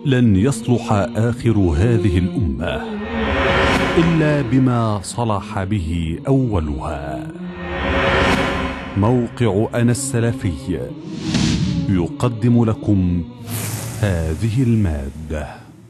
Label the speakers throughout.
Speaker 1: لن يصلح آخر هذه الأمة إلا بما صلح به أولها موقع أنا السلفي يقدم لكم هذه المادة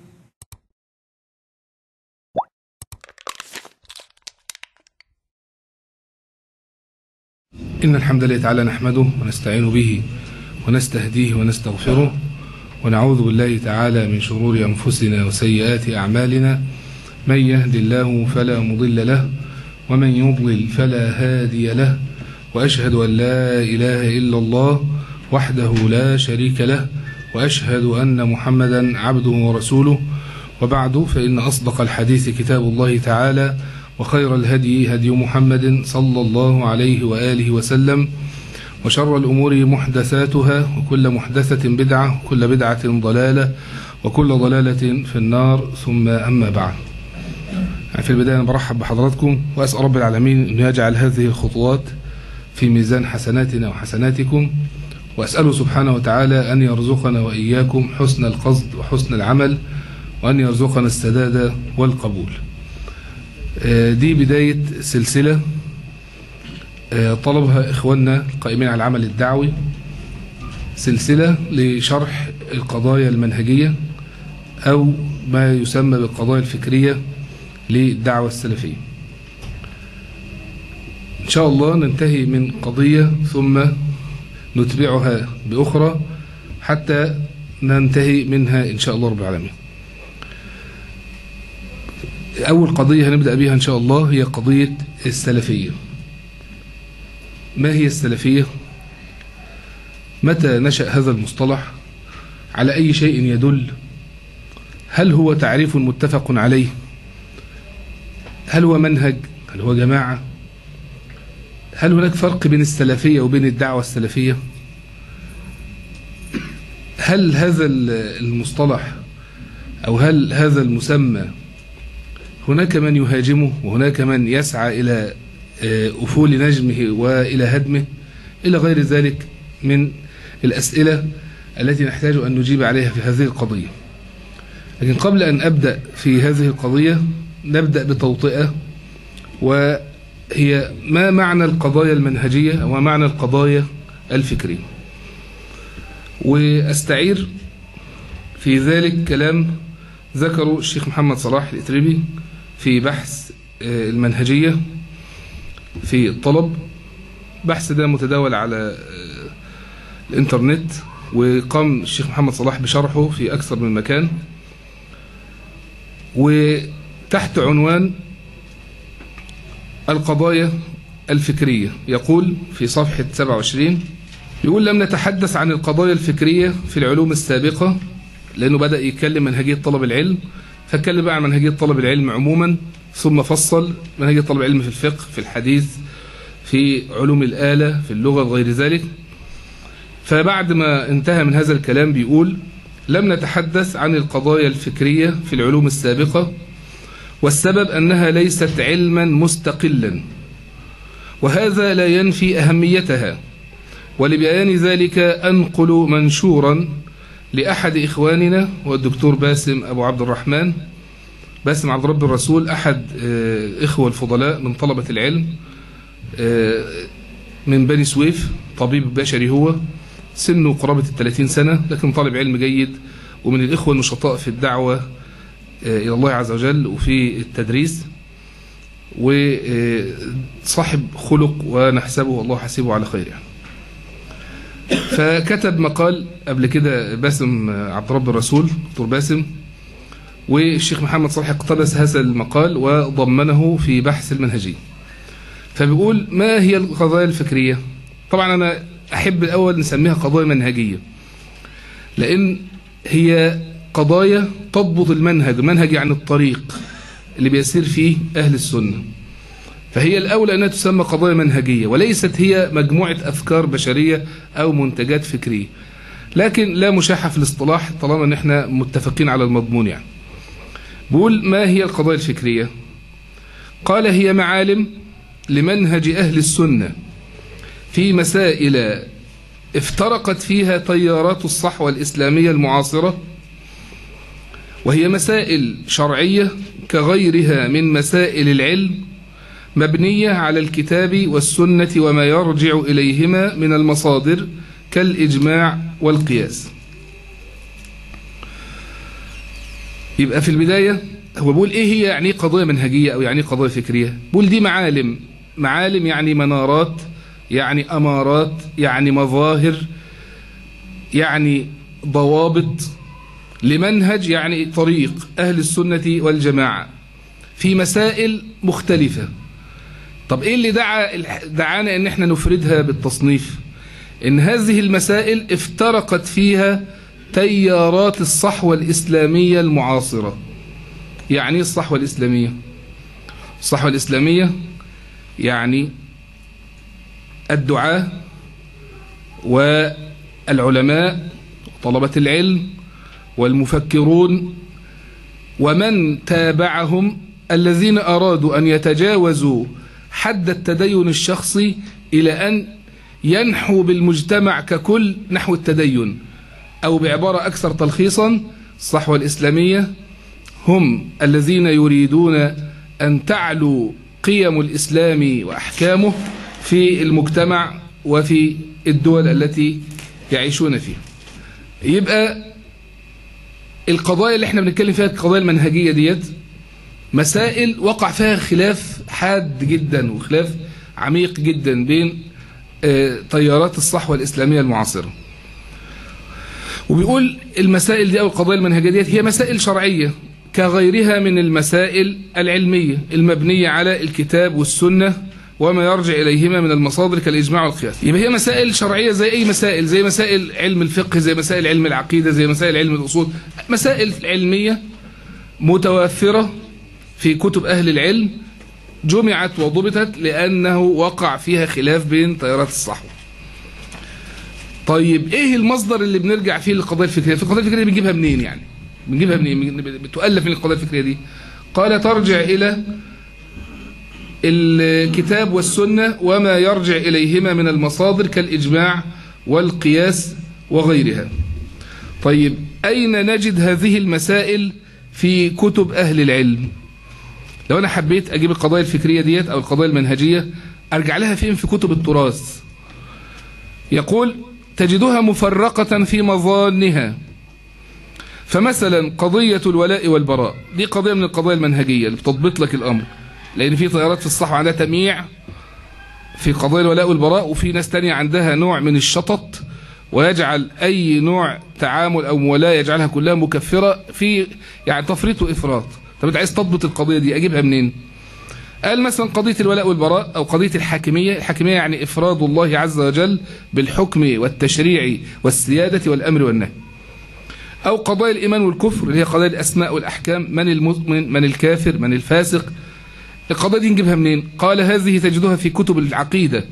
Speaker 2: إن الحمد لله تعالى نحمده ونستعين به ونستهديه ونستغفره ونعوذ بالله تعالى من شرور أنفسنا وسيئات أعمالنا من يهد الله فلا مضل له ومن يضلل فلا هادي له وأشهد أن لا إله إلا الله وحده لا شريك له وأشهد أن محمدا عبده ورسوله وبعد فإن أصدق الحديث كتاب الله تعالى وخير الهدي هدي محمد صلى الله عليه وآله وسلم وشر الأمور محدثاتها وكل محدثة بدعة وكل بدعة ضلالة وكل ضلالة في النار ثم أما بعد في البداية أنا برحب بحضراتكم وأسأل رب العالمين أن يجعل هذه الخطوات في ميزان حسناتنا وحسناتكم وأسأله سبحانه وتعالى أن يرزقنا وإياكم حسن القصد وحسن العمل وأن يرزقنا السداد والقبول دي بداية سلسلة طلبها إخواننا القائمين على العمل الدعوي سلسلة لشرح القضايا المنهجية أو ما يسمى بالقضايا الفكرية للدعوة السلفية إن شاء الله ننتهي من قضية ثم نتبعها بأخرى حتى ننتهي منها إن شاء الله رب العالمين أول قضية هنبدأ بها إن شاء الله هي قضية السلفية ما هي السلفية متى نشأ هذا المصطلح على أي شيء يدل هل هو تعريف متفق عليه هل هو منهج هل هو جماعة هل هناك فرق بين السلفية وبين الدعوة السلفية هل هذا المصطلح أو هل هذا المسمى هناك من يهاجمه وهناك من يسعى إلى أفول نجمه وإلى هدمه إلى غير ذلك من الأسئلة التي نحتاج أن نجيب عليها في هذه القضية لكن قبل أن أبدأ في هذه القضية نبدأ بتوطئة وهي ما معنى القضايا المنهجية وما معنى القضايا الفكرية وأستعير في ذلك كلام ذكره الشيخ محمد صلاح الإتربي في بحث المنهجية في الطلب بحث ده متداول على الانترنت وقام الشيخ محمد صلاح بشرحه في أكثر من مكان وتحت عنوان القضايا الفكرية يقول في صفحة 27 يقول لم نتحدث عن القضايا الفكرية في العلوم السابقة لأنه بدأ يتكلم منهجية طلب العلم فاتكلم بقى عن منهجية طلب العلم عموما ثم فصل منهجية طلب العلم في الفقه في الحديث في علوم الآلة في اللغة وغير ذلك فبعد ما انتهى من هذا الكلام بيقول لم نتحدث عن القضايا الفكرية في العلوم السابقة والسبب أنها ليست علما مستقلا وهذا لا ينفي أهميتها ولبيان ذلك أنقل منشورا لأحد إخواننا والدكتور باسم أبو عبد الرحمن باسم عبد رب الرسول أحد إخوة الفضلاء من طلبة العلم من بني سويف طبيب بشري هو سنه قرابة الثلاثين سنة لكن طالب علم جيد ومن الإخوة النشطاء في الدعوة إلى الله عز وجل وفي التدريس وصاحب خلق ونحسبه والله حسيبه على خير يعني. فكتب مقال قبل كده باسم عبد رب الرسول دكتور باسم والشيخ محمد صالح اقتبس هذا المقال وضمنه في بحث المنهجي فبيقول ما هي القضايا الفكرية طبعا أنا أحب الأول نسميها قضايا منهجية لأن هي قضايا تضبط المنهج منهج يعني الطريق اللي بيسير فيه أهل السنة فهي الأولى أنها تسمى قضايا منهجية وليست هي مجموعة أفكار بشرية أو منتجات فكرية لكن لا مشاحة في الاصطلاح طالما ان احنا متفقين على المضمون يعني بقول ما هي القضايا الفكرية قال هي معالم لمنهج أهل السنة في مسائل افترقت فيها تيارات الصحوة الإسلامية المعاصرة وهي مسائل شرعية كغيرها من مسائل العلم مبنية على الكتاب والسنة وما يرجع إليهما من المصادر كالإجماع والقياس يبقى في البداية هو بيقول إيه هي يعني قضية منهجية أو يعني قضية فكرية بيقول دي معالم معالم يعني منارات يعني أمارات يعني مظاهر يعني ضوابط لمنهج يعني طريق أهل السنة والجماعة في مسائل مختلفة طب إيه اللي دعا دعانا إن إحنا نفردها بالتصنيف إن هذه المسائل افترقت فيها تيارات الصحوة الإسلامية المعاصرة يعني إيه الصحوة الإسلامية الصحوة الإسلامية يعني الدعاة والعلماء طلبة العلم والمفكرون ومن تابعهم الذين أرادوا أن يتجاوزوا حد التدين الشخصي إلى أن ينحو بالمجتمع ككل نحو التدين أو بعبارة أكثر تلخيصا الصحوة الإسلامية هم الذين يريدون أن تعلو قيم الإسلام وأحكامه في المجتمع وفي الدول التي يعيشون فيها يبقى القضايا اللي احنا بنتكلم فيها القضايا المنهجية ديت مسائل وقع فيها خلاف حاد جدا وخلاف عميق جدا بين تيارات الصحوة الإسلامية المعاصرة وبيقول المسائل دي أو القضايا المنهجية ديت هي مسائل شرعية كغيرها من المسائل العلمية المبنية على الكتاب والسنة وما يرجع إليهما من المصادر كالإجماع والقياس يبقى هي مسائل شرعية زي أي مسائل زي مسائل علم الفقه زي مسائل علم العقيدة زي مسائل علم الأصول مسائل علمية متوفرة في كتب أهل العلم جمعت وضبطت لأنه وقع فيها خلاف بين تيارات الصحوة طيب إيه المصدر اللي بنرجع فيه للقضايا الفكرية في القضايا الفكرية بنجيبها منين يعني بنجيبها منين بتؤلف من القضايا الفكرية دي قال ترجع إلى الكتاب والسنة وما يرجع إليهما من المصادر كالإجماع والقياس وغيرها طيب أين نجد هذه المسائل في كتب أهل العلم لو أنا حبيت أجيب القضايا الفكرية ديت أو القضايا المنهجية أرجع لها فين في كتب التراث يقول تجدها مفرقة في مظانها فمثلا قضية الولاء والبراء دي قضية من القضايا المنهجية اللي بتضبط لك الأمر لأن في تيارات في الصحوة عندها تمييع في قضايا الولاء والبراء وفي ناس تانية عندها نوع من الشطط ويجعل أي نوع تعامل أو موالاة يجعلها كلها مكفرة في يعني تفريط وإفراط طب أنت عايز تضبط القضية دي أجيبها منين؟ قال مثلا قضية الولاء والبراء أو قضية الحاكمية الحاكمية يعني إفراد الله عز وجل بالحكم والتشريع والسيادة والأمر والنهي أو قضايا الإيمان والكفر اللي هي قضايا الأسماء والأحكام من المؤمن من الكافر من الفاسق القضايا دي نجيبها منين قال هذه تجدها في كتب العقيدة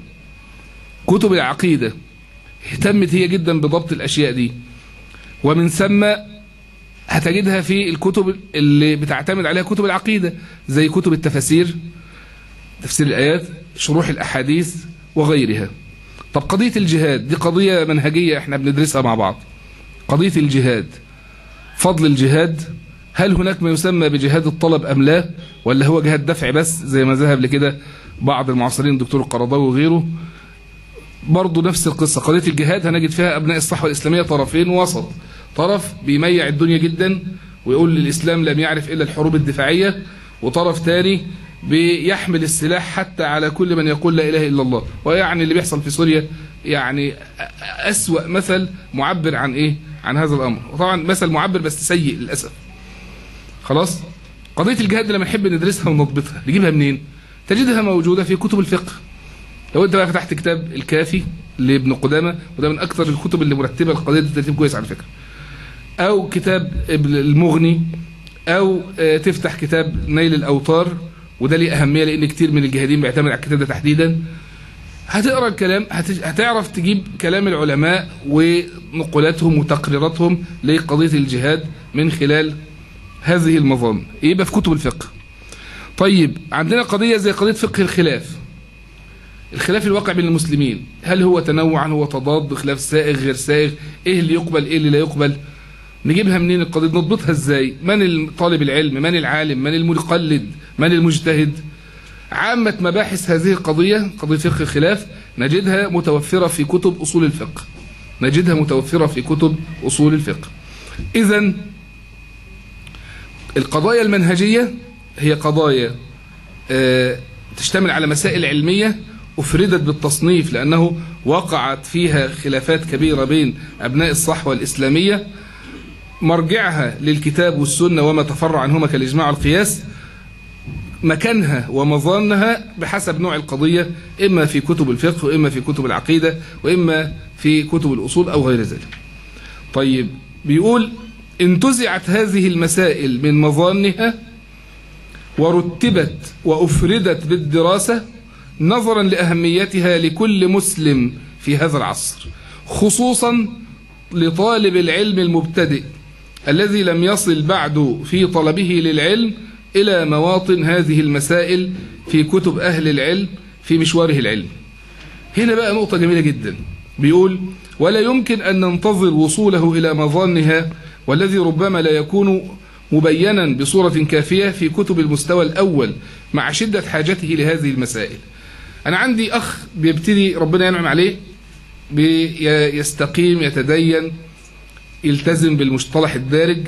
Speaker 2: كتب العقيدة اهتمت هي جدا بضبط الأشياء دي ومن ثم هتجدها في الكتب اللي بتعتمد عليها كتب العقيدة زي كتب التفاسير تفسير الآيات شروح الأحاديث وغيرها طب قضية الجهاد دي قضية منهجية احنا بندرسها مع بعض قضية الجهاد فضل الجهاد هل هناك ما يسمى بجهاد الطلب أم لا ولا هو جهاد دفع بس زي ما ذهب لكده بعض المعاصرين الدكتور القرضاوي وغيره برضه نفس القصة قضية الجهاد هنجد فيها أبناء الصحوة الإسلامية طرفين وسط طرف بيميع الدنيا جدا ويقول الإسلام لم يعرف إلا الحروب الدفاعية وطرف تاني بيحمل السلاح حتى على كل من يقول لا إله إلا الله ويعني اللي بيحصل في سوريا يعني أسوأ مثل معبر عن إيه عن هذا الأمر وطبعا مثل معبر بس سيء للأسف خلاص قضية الجهاد لما نحب ندرسها ونضبطها نجيبها منين تجدها موجودة في كتب الفقه لو انت بقى فتحت كتاب الكافي لابن قدامة وده من اكثر الكتب اللي مرتبة القضية دي ترتيب كويس على فكرة او كتاب المغني او تفتح كتاب نيل الاوطار وده ليه اهمية لان كتير من الجهادين بيعتمد على الكتاب ده تحديدا هتقرا الكلام هتعرف تجيب كلام العلماء ونقولاتهم وتقريراتهم لقضية الجهاد من خلال هذه المظان يبقى في كتب الفقه طيب عندنا قضية زي قضية فقه الخلاف الخلاف الواقع بين المسلمين هل هو تنوع هو تضاد خلاف سائغ غير سائغ ايه اللي يقبل ايه اللي لا يقبل نجيبها منين القضية نضبطها ازاي من طالب العلم من العالم من المقلد من المجتهد عامة مباحث هذه القضية قضية فقه الخلاف نجدها متوفرة في كتب أصول الفقه نجدها متوفرة في كتب أصول الفقه إذا القضايا المنهجية هي قضايا آه، تشتمل على مسائل علمية أفردت بالتصنيف لأنه وقعت فيها خلافات كبيرة بين أبناء الصحوة الإسلامية مرجعها للكتاب والسنة وما تفرع عنهما كالإجماع والقياس مكانها ومظانها بحسب نوع القضية إما في كتب الفقه وإما في كتب العقيدة وإما في كتب الأصول أو غير ذلك طيب بيقول انتزعت هذه المسائل من مظانها ورتبت وأفردت بالدراسة نظرا لأهميتها لكل مسلم في هذا العصر خصوصا لطالب العلم المبتدئ الذي لم يصل بعد في طلبه للعلم إلى مواطن هذه المسائل في كتب أهل العلم في مشواره العلمي هنا بقى نقطة جميلة جدا بيقول ولا يمكن أن ننتظر وصوله إلى مظانها والذي ربما لا يكون مبينا بصورة كافية في كتب المستوى الأول مع شدة حاجته لهذه المسائل أنا عندي أخ بيبتدي ربنا ينعم عليه بيستقيم يتدين يلتزم بالمصطلح الدارج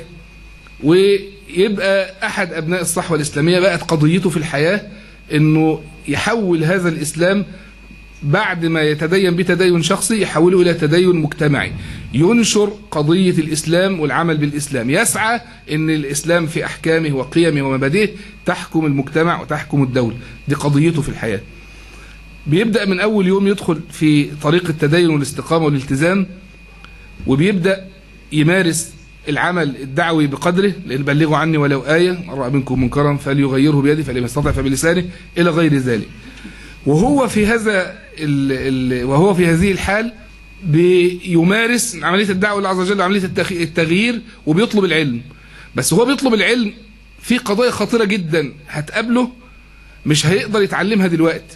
Speaker 2: ويبقى أحد أبناء الصحوة الإسلامية بقت قضيته في الحياة أنه يحول هذا الإسلام بعد ما يتدين بتدين شخصي يحوله إلى تدين مجتمعي ينشر قضية الإسلام والعمل بالإسلام يسعى أن الإسلام في أحكامه وقيمه ومبادئه تحكم المجتمع وتحكم الدولة دي قضيته في الحياة بيبدأ من أول يوم يدخل في طريق التدين والاستقامة والالتزام وبيبدأ يمارس العمل الدعوي بقدره لأن بلغوا عني ولو آية من رأى منكم منكرا فليغيره بيده فلم يستطع فبلسانه إلى غير ذلك وهو في هذا ال ال وهو في هذه الحال بيمارس عملية الدعوة الله عز وجل عملية التغيير وبيطلب العلم بس هو بيطلب العلم في قضايا خطيرة جدا هتقابله مش هيقدر يتعلمها دلوقتي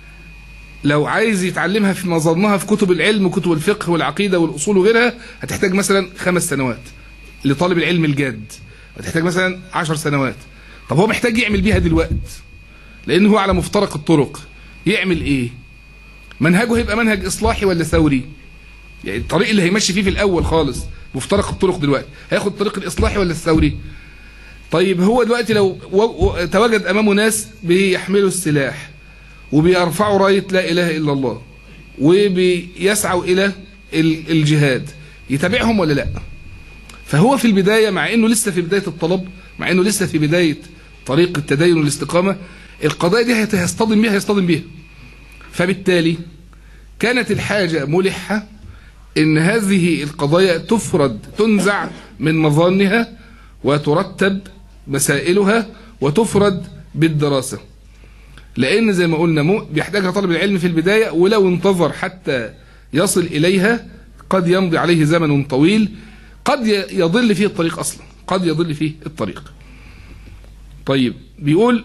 Speaker 2: لو عايز يتعلمها في مظنها في كتب العلم وكتب الفقه والعقيدة والأصول وغيرها هتحتاج مثلا خمس سنوات لطالب العلم الجاد هتحتاج مثلا عشر سنوات طب هو محتاج يعمل بيها دلوقتي لأن هو على مفترق الطرق يعمل ايه منهجه هيبقى منهج اصلاحي ولا ثوري يعني الطريق اللي هيمشي فيه في الاول خالص مفترق الطرق دلوقتي هياخد الطريق الاصلاحي ولا الثوري طيب هو دلوقتي لو تواجد امامه ناس بيحملوا السلاح وبيرفعوا رايه لا اله الا الله وبيسعوا الى الجهاد يتابعهم ولا لا فهو في البدايه مع انه لسه في بدايه الطلب مع انه لسه في بدايه طريق التدين والاستقامه القضايا دي هيصطدم بيها هيصطدم بيها فبالتالي كانت الحاجة ملحة ان هذه القضايا تفرد تنزع من مظانها وترتب مسائلها وتفرد بالدراسة لان زي ما قلنا بيحتاجها طالب العلم في البداية ولو انتظر حتى يصل اليها قد يمضي عليه زمن طويل قد يضل فيه الطريق اصلا قد يضل فيه الطريق طيب بيقول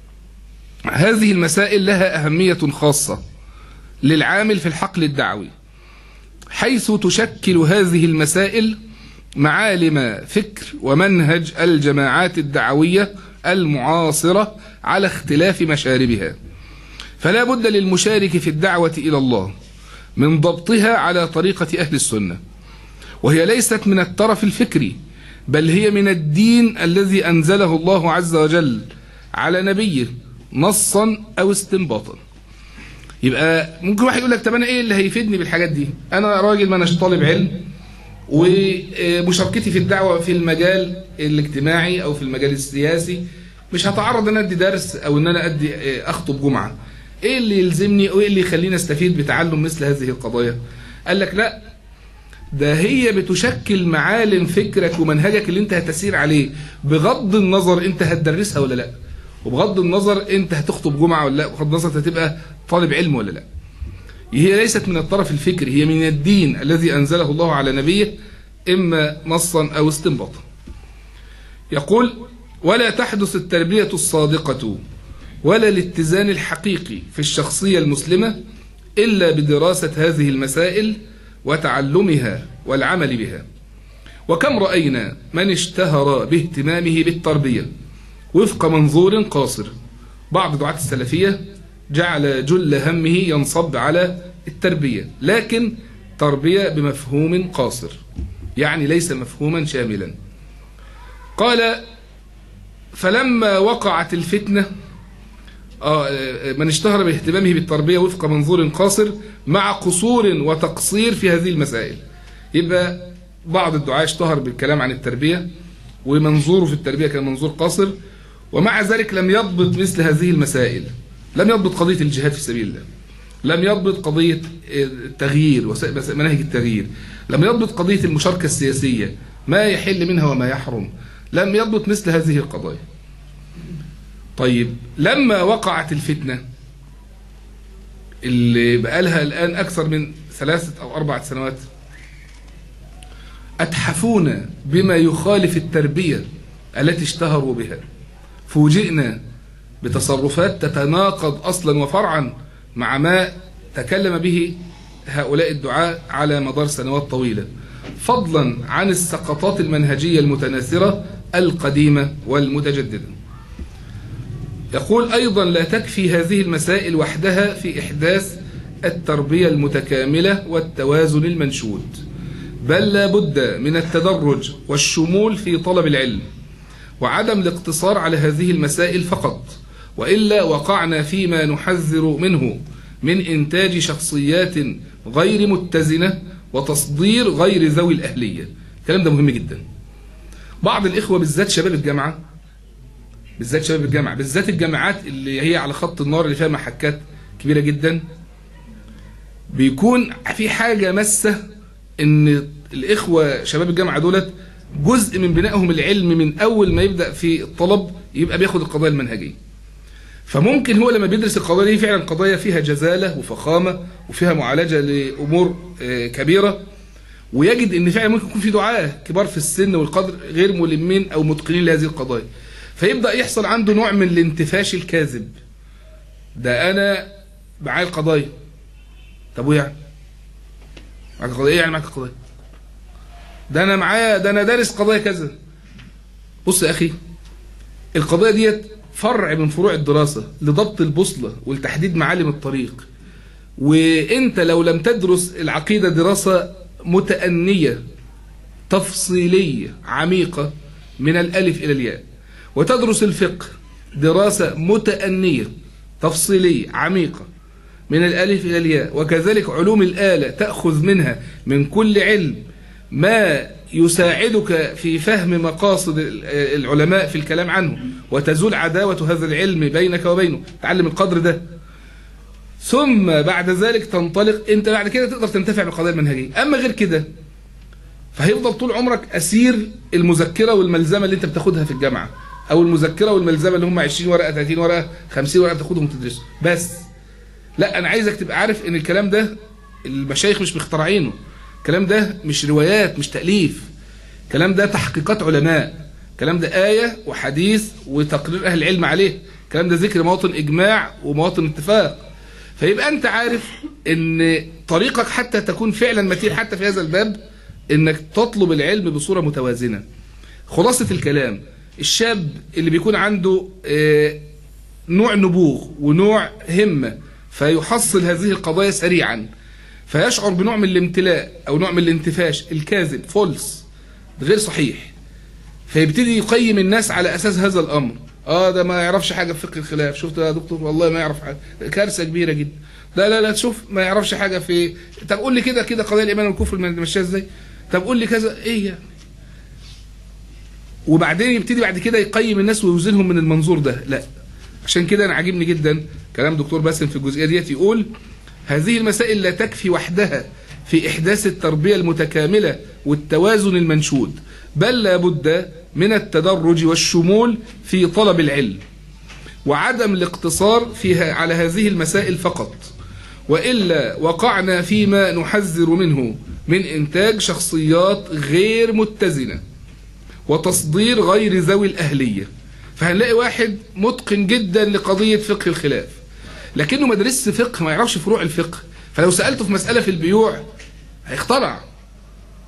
Speaker 2: هذه المسائل لها أهمية خاصة للعامل في الحقل الدعوي حيث تشكل هذه المسائل معالم فكر ومنهج الجماعات الدعوية المعاصرة على اختلاف مشاربها فلا بد للمشارك في الدعوة إلى الله من ضبطها على طريقة أهل السنة وهي ليست من الطرف الفكري بل هي من الدين الذي أنزله الله عز وجل على نبيه نصا او استنباطا يبقى ممكن واحد يقول لك طب انا ايه اللي هيفيدني بالحاجات دي انا راجل ما اناش طالب علم ومشاركتي في الدعوه في المجال الاجتماعي او في المجال السياسي مش هتعرض ان انا ادي درس او ان انا ادي اخطب جمعه ايه اللي يلزمني وايه اللي يخليني استفيد بتعلم مثل هذه القضايا قال لك لا ده هي بتشكل معالم فكرك ومنهجك اللي انت هتسير عليه بغض النظر انت هتدرسها ولا لا وبغض النظر انت هتخطب جمعة ولا لا بغض النظر انت هتبقى طالب علم ولا لا هي ليست من الطرف الفكري هي من الدين الذي أنزله الله على نبيه إما نصا أو استنباطا يقول ولا تحدث التربية الصادقة ولا الاتزان الحقيقي في الشخصية المسلمة إلا بدراسة هذه المسائل وتعلمها والعمل بها وكم رأينا من اشتهر باهتمامه بالتربية وفق منظور قاصر بعض دعاة السلفية جعل جل همه ينصب على التربية لكن تربية بمفهوم قاصر يعني ليس مفهوما شاملا قال فلما وقعت الفتنة آه، من اشتهر باهتمامه بالتربية وفق منظور قاصر مع قصور وتقصير في هذه المسائل يبقى بعض الدعاة اشتهر بالكلام عن التربية ومنظوره في التربية كان منظور قاصر ومع ذلك لم يضبط مثل هذه المسائل لم يضبط قضية الجهاد في سبيل الله لم يضبط قضية التغيير ومناهج التغيير لم يضبط قضية المشاركة السياسية ما يحل منها وما يحرم لم يضبط مثل هذه القضايا طيب لما وقعت الفتنة اللي بقالها الآن أكثر من ثلاثة أو أربعة سنوات أتحفونا بما يخالف التربية التي اشتهروا بها فوجئنا بتصرفات تتناقض أصلا وفرعا مع ما تكلم به هؤلاء الدعاء على مدار سنوات طويلة فضلا عن السقطات المنهجية المتناثرة القديمة والمتجددة يقول أيضا لا تكفي هذه المسائل وحدها في إحداث التربية المتكاملة والتوازن المنشود بل لا بد من التدرج والشمول في طلب العلم وعدم الاقتصار على هذه المسائل فقط وإلا وقعنا فيما نحذر منه من إنتاج شخصيات غير متزنة وتصدير غير ذوي الأهلية الكلام ده مهم جدا بعض الإخوة بالذات شباب الجامعة بالذات شباب الجامعة بالذات الجامعات اللي هي على خط النار اللي فيها محكات كبيرة جدا بيكون في حاجة مسة ان الإخوة شباب الجامعة دولت جزء من بنائهم العلم من أول ما يبدأ في الطلب يبقى بياخد القضايا المنهجية فممكن هو لما بيدرس القضايا دي فعلا قضايا فيها جزالة وفخامة وفيها معالجة لأمور كبيرة ويجد ان فعلا ممكن يكون في دعاة كبار في السن والقدر غير ملمين او متقنين لهذه القضايا فيبدأ يحصل عنده نوع من الانتفاش الكاذب ده انا معايا القضايا طب ويعني يعني معاك القضايا ايه يعني معاك القضايا ده انا معايا ده انا دارس قضايا كذا بص يا اخي القضايا ديت فرع من فروع الدراسة لضبط البوصلة ولتحديد معالم الطريق وانت لو لم تدرس العقيدة دراسة متأنية تفصيلية عميقة من الألف إلى الياء وتدرس الفقه دراسة متأنية تفصيلية عميقة من الألف إلى الياء وكذلك علوم الآلة تأخذ منها من كل علم ما يساعدك في فهم مقاصد العلماء في الكلام عنه وتزول عداوة هذا العلم بينك وبينه تعلم القدر ده ثم بعد ذلك تنطلق انت بعد كده تقدر تنتفع بالقضايا المنهجية اما غير كده فهيفضل طول عمرك اسير المذكرة والملزمة اللي انت بتاخدها في الجامعة او المذكرة والملزمة اللي هم 20 ورقة 30 ورقة 50 ورقة بتاخدهم وتدرسهم بس لا انا عايزك تبقى عارف ان الكلام ده المشايخ مش مخترعينه الكلام ده مش روايات مش تأليف الكلام ده تحقيقات علماء الكلام ده آية وحديث وتقرير أهل العلم عليه الكلام ده ذكر مواطن إجماع ومواطن اتفاق فيبقى أنت عارف أن طريقك حتى تكون فعلا متين حتى في هذا الباب أنك تطلب العلم بصورة متوازنة خلاصة الكلام الشاب اللي بيكون عنده نوع نبوغ ونوع همة فيحصل هذه القضايا سريعا فيشعر بنوع من الامتلاء او نوع من الانتفاش الكاذب فولس غير صحيح فيبتدي يقيم الناس على اساس هذا الامر اه ده ما يعرفش حاجه في فقه الخلاف شفت يا دكتور والله ما يعرف حاجه كارثه كبيره جدا لا لا لا تشوف ما يعرفش حاجه في طب قول لي كده كده قضايا الايمان والكفر ماشيه ازاي طب قول لي كذا ايه يعني وبعدين يبتدي بعد كده يقيم الناس ويوزنهم من المنظور ده لا عشان كده انا عاجبني جدا كلام دكتور باسم في الجزئيه ديت يقول هذه المسائل لا تكفي وحدها في إحداث التربية المتكاملة والتوازن المنشود بل لا بد من التدرج والشمول في طلب العلم وعدم الاقتصار فيها على هذه المسائل فقط وإلا وقعنا فيما نحذر منه من إنتاج شخصيات غير متزنة وتصدير غير ذوي الأهلية فهنلاقي واحد متقن جدا لقضية فقه الخلاف لكنه ما درسش فقه ما يعرفش فروع الفقه فلو سألته في مسألة في البيوع هيخترع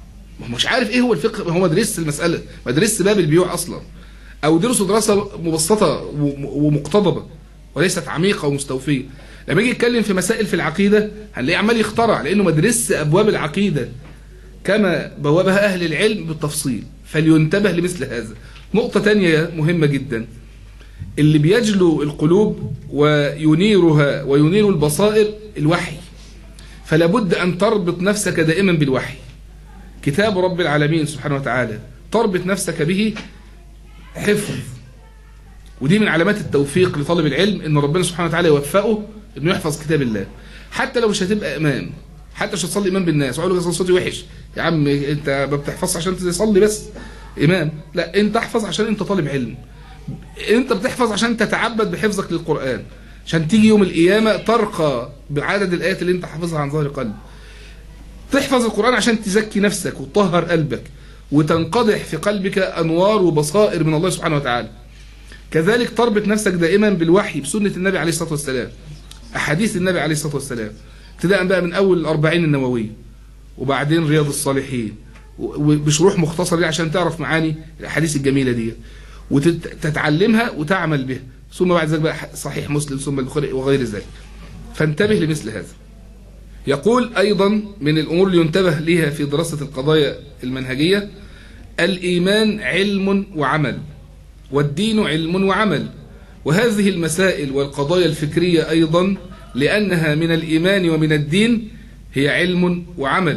Speaker 2: ما هو مش عارف ايه هو الفقه ما هو ما درسش المساله ما درسش باب البيوع اصلا او درسوا دراسه مبسطه وم- ومقتضبه وليست عميقه ومستوفيه لما يجي يتكلم في مسائل في العقيده هنلاقيه عمال يخترع لانه ما درسش ابواب العقيده كما بوابها اهل العلم بالتفصيل فلينتبه لمثل هذا نقطه تانية مهمه جدا اللي بيجلو القلوب وينيرها وينير البصائر الوحي فلا بد أن تربط نفسك دائما بالوحي كتاب رب العالمين سبحانه وتعالى تربط نفسك به حفظ ودي من علامات التوفيق لطالب العلم ان ربنا سبحانه وتعالى يوفقه انه يحفظ كتاب الله حتى لو مش هتبقى امام حتى مش هتصلي امام بالناس ويقول لك أصل صوتي وحش يا عم انت ما بتحفظش عشان تصلي بس امام لا انت احفظ عشان انت طالب علم انت بتحفظ عشان تتعبد بحفظك للقرآن عشان تيجي يوم القيامة ترقى بعدد الآيات اللي انت حافظها عن ظهر قلب تحفظ القرآن عشان تزكي نفسك وتطهر قلبك وتنقضح في قلبك أنوار وبصائر من الله سبحانه وتعالى كذلك تربط نفسك دائما بالوحي بسنة النبي عليه الصلاة والسلام أحاديث النبي عليه الصلاة والسلام ابتداء بقى من أول الأربعين النووية وبعدين رياض الصالحين وبشروح مختصر ليه عشان تعرف معاني الأحاديث الجميلة دي وتتعلمها وتعمل بها ثم بعد ذلك بقى صحيح مسلم ثم البخاري وغير ذلك فانتبه لمثل هذا يقول أيضا من الأمور اللي ينتبه لها في دراسة القضايا المنهجية الإيمان علم وعمل والدين علم وعمل وهذه المسائل والقضايا الفكرية أيضا لأنها من الإيمان ومن الدين هي علم وعمل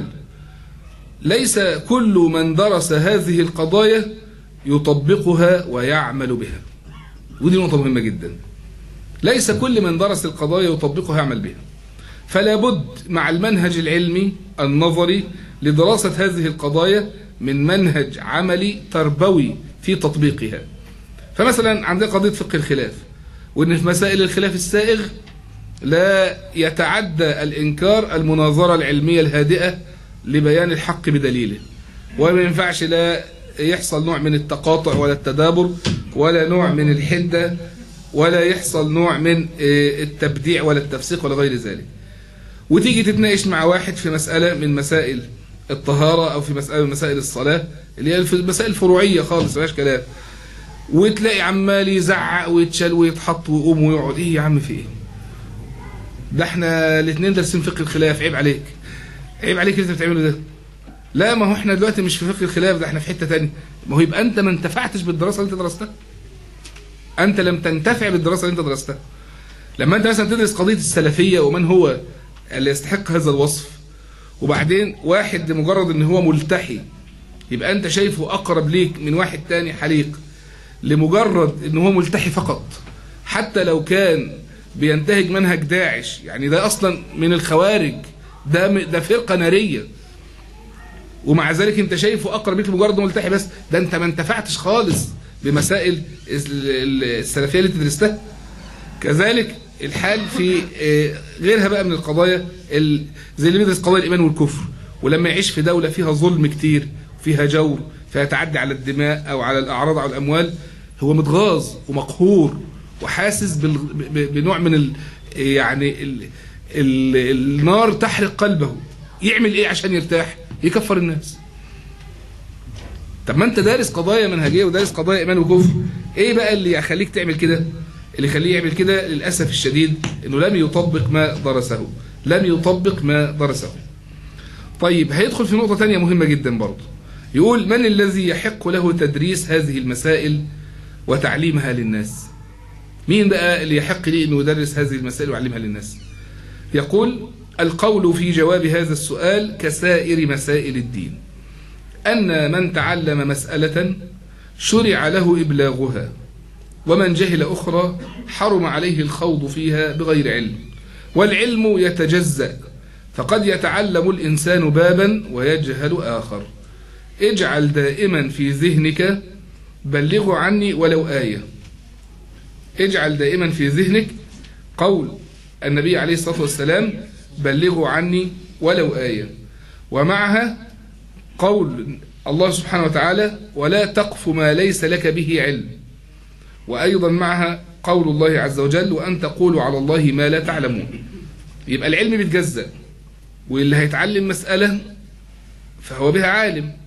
Speaker 2: ليس كل من درس هذه القضايا يطبقها ويعمل بها ودي نقطة مهمة جدا ليس كل من درس القضايا يطبقها يعمل بها فلا بد مع المنهج العلمي النظري لدراسة هذه القضايا من منهج عملي تربوي في تطبيقها فمثلا عندنا قضية فقه الخلاف وإن في مسائل الخلاف السائغ لا يتعدى الإنكار المناظرة العلمية الهادئة لبيان الحق بدليله وما ينفعش لا يحصل نوع من التقاطع ولا التدابر ولا نوع من الحدة ولا يحصل نوع من التبديع ولا التفسيق ولا غير ذلك وتيجي تتناقش مع واحد في مسألة من مسائل الطهارة أو في مسألة من مسائل الصلاة اللي هي مسائل فروعية خالص مفيهاش كلام وتلاقي عمال يزعق ويتشال ويتحط ويقوم ويقعد ايه يا عم في ايه ده احنا الاثنين دارسين فقه الخلاف عيب عليك عيب عليك اللي انت بتعمله ده لا ما هو احنا دلوقتي مش في فقه الخلاف ده احنا في حته ثانيه ما هو يبقى انت ما انتفعتش بالدراسه اللي انت درستها انت لم تنتفع بالدراسه اللي انت درستها لما انت مثلا تدرس قضيه السلفيه ومن هو اللي يستحق هذا الوصف وبعدين واحد لمجرد ان هو ملتحي يبقى انت شايفه اقرب ليك من واحد تاني حليق لمجرد ان هو ملتحي فقط حتى لو كان بينتهج منهج داعش يعني ده اصلا من الخوارج ده ده فرقه ناريه ومع ذلك انت شايفه اقرب ليك لمجرد ملتحي بس ده انت ما انتفعتش خالص بمسائل السلفيه اللي درستها كذلك الحال في غيرها بقى من القضايا زي اللي بيدرس قضايا الايمان والكفر ولما يعيش في دوله فيها ظلم كتير فيها جور فيها تعدي على الدماء او على الاعراض او الاموال هو متغاظ ومقهور وحاسس بنوع من ال يعني ال ال النار تحرق قلبه يعمل ايه عشان يرتاح يكفر الناس طب ما انت دارس قضايا منهجيه ودارس قضايا ايمان وكفر ايه بقى اللي يخليك تعمل كده اللي يخليه يعمل كده للاسف الشديد انه لم يطبق ما درسه لم يطبق ما درسه طيب هيدخل في نقطه ثانيه مهمه جدا برضه يقول من الذي يحق له تدريس هذه المسائل وتعليمها للناس مين بقى اللي يحق لي انه يدرس هذه المسائل ويعلمها للناس يقول القول في جواب هذا السؤال كسائر مسائل الدين أن من تعلم مسألة شرع له إبلاغها ومن جهل أخرى حرم عليه الخوض فيها بغير علم والعلم يتجزأ فقد يتعلم الإنسان بابا ويجهل آخر اجعل دائما في ذهنك بلغوا عني ولو آية اجعل دائما في ذهنك قول النبي عليه الصلاة والسلام بلغوا عني ولو آية ومعها قول الله سبحانه وتعالى ولا تقف ما ليس لك به علم وأيضا معها قول الله عز وجل وأن تقولوا على الله ما لا تعلمون يبقى العلم بيتجزأ واللي هيتعلم مسألة فهو بها عالم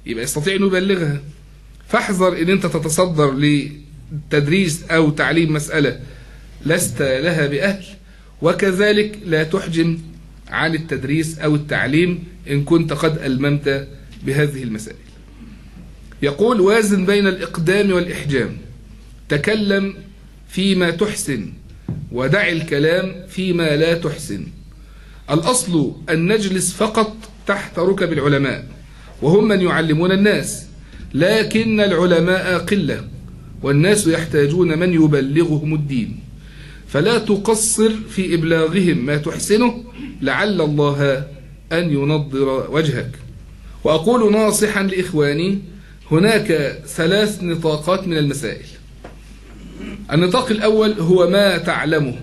Speaker 2: يبقى يستطيع انه يبلغها فاحذر ان انت تتصدر لتدريس او تعليم مسألة لست لها بأهل وكذلك لا تحجم عن التدريس او التعليم ان كنت قد ألممت بهذه المسائل يقول وازن بين الإقدام والإحجام تكلم فيما تحسن ودع الكلام فيما لا تحسن الأصل أن نجلس فقط تحت ركب العلماء وهم من يعلمون الناس لكن العلماء قلة والناس يحتاجون من يبلغهم الدين فلا تقصر في إبلاغهم ما تحسنه لعل الله أن ينضر وجهك وأقول ناصحا لإخواني هناك ثلاث نطاقات من المسائل النطاق الأول هو ما تعلمه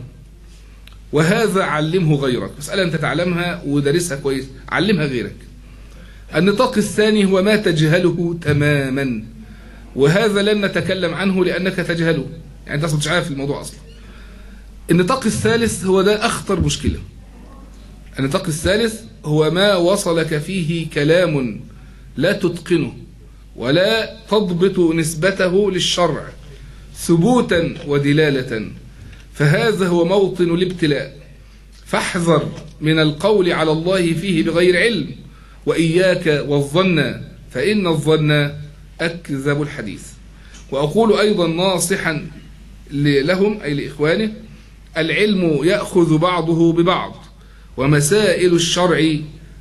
Speaker 2: وهذا علمه غيرك مسألة أنت تعلمها ودرسها كويس علمها غيرك النطاق الثاني هو ما تجهله تماما وهذا لن نتكلم عنه لأنك تجهله يعني أنت مش عارف الموضوع أصلا النطاق الثالث هو ده أخطر مشكلة النطاق الثالث هو ما وصلك فيه كلام لا تتقنه ولا تضبط نسبته للشرع ثبوتا ودلالة فهذا هو موطن الابتلاء فاحذر من القول على الله فيه بغير علم وإياك والظن فإن الظن أكذب الحديث وأقول أيضا ناصحا لهم أي لإخوانه العلم يأخذ بعضه ببعض ومسائل الشرع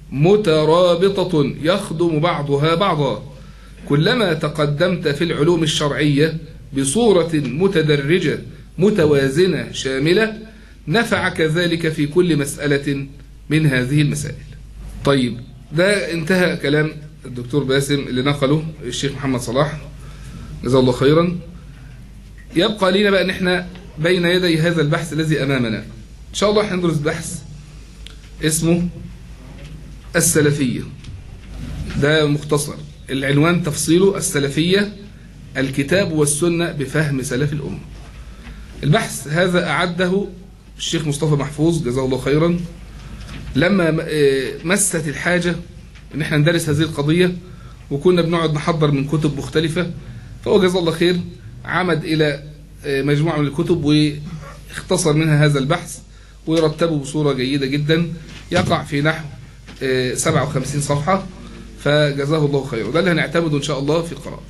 Speaker 2: مترابطة يخدم بعضها بعضا كلما تقدمت في العلوم الشرعية بصورة متدرجة متوازنة شاملة نفعك ذلك في كل مسألة من هذه المسائل طيب ده انتهى كلام الدكتور باسم اللي نقله الشيخ محمد صلاح جزاه الله خيرا يبقى لنا بقى ان احنا بين يدي هذا البحث الذي امامنا ان شاء الله هندرس بحث اسمه السلفية ده مختصر العنوان تفصيله السلفية الكتاب والسنة بفهم سلف الأمة البحث هذا أعده الشيخ مصطفى محفوظ جزاه الله خيرا لما مست الحاجة ان احنا ندرس هذه القضية وكنا بنقعد نحضر من كتب مختلفة فهو جزاه الله خير عمد إلى مجموعة من الكتب واختصر منها هذا البحث ويرتبه بصورة جيدة جدا يقع في نحو 57 صفحة فجزاه الله خير وده اللي هنعتمده إن شاء الله في القراءة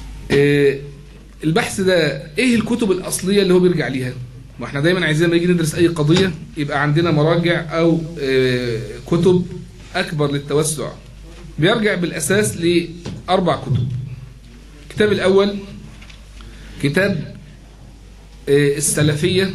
Speaker 2: البحث ده إيه الكتب الأصلية اللي هو بيرجع ليها ما احنا دايما عايزين لما نيجي ندرس أي قضية يبقى عندنا مراجع أو كتب أكبر للتوسع بيرجع بالأساس لأربع كتب الكتاب الأول كتاب السلفية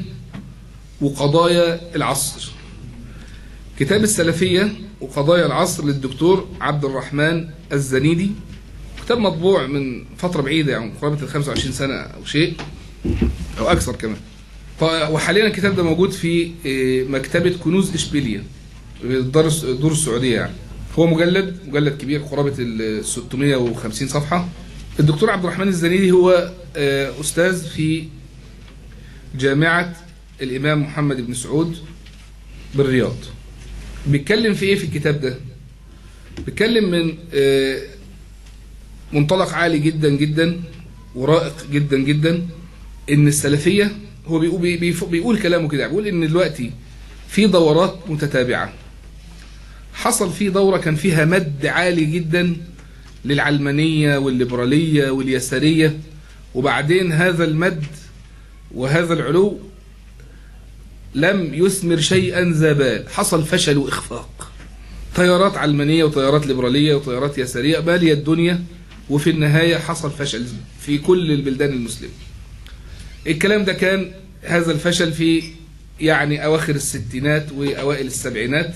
Speaker 2: وقضايا العصر كتاب السلفية وقضايا العصر للدكتور عبد الرحمن الزنيدي كتاب مطبوع من فترة بعيدة يعني قرابة ال 25 سنة أو شيء أو أكثر كمان وحاليا الكتاب ده موجود في مكتبة كنوز إشبيلية دار دور السعودية يعني هو مجلد مجلد كبير قرابة ال 650 صفحة الدكتور عبد الرحمن الزنيدي هو أستاذ في جامعة الإمام محمد بن سعود بالرياض بيتكلم في إيه في الكتاب ده بيتكلم من منطلق عالي جدا جدا ورائق جدا جدا إن السلفية هو بيقول, بيقول كلامه كده بيقول إن دلوقتي في دورات متتابعة حصل في دورة كان فيها مد عالي جدا للعلمانية والليبرالية واليسارية وبعدين هذا المد وهذا العلو لم يثمر شيئا زبال حصل فشل وإخفاق تيارات علمانية وتيارات ليبرالية وتيارات يسارية بالية الدنيا وفي النهاية حصل فشل في كل البلدان المسلمة الكلام ده كان هذا الفشل في يعني أواخر الستينات وأوائل السبعينات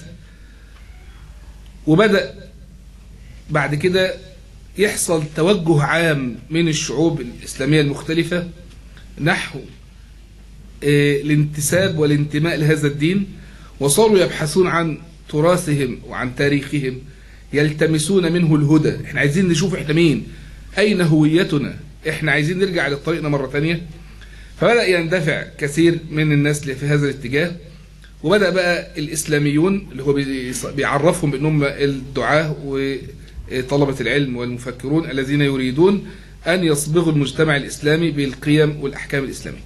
Speaker 2: وبدأ بعد كده يحصل توجه عام من الشعوب الإسلامية المختلفة نحو الانتساب والانتماء لهذا الدين وصاروا يبحثون عن تراثهم وعن تاريخهم يلتمسون منه الهدى احنا عايزين نشوف احنا مين اين هويتنا احنا عايزين نرجع لطريقنا مرة تانية فبدأ يندفع كثير من الناس في هذا الاتجاه وبدأ بقى الإسلاميون اللي هو بيعرفهم بأنهم الدعاة طلبة العلم والمفكرون الذين يريدون أن يصبغوا المجتمع الإسلامي بالقيم والأحكام الإسلامية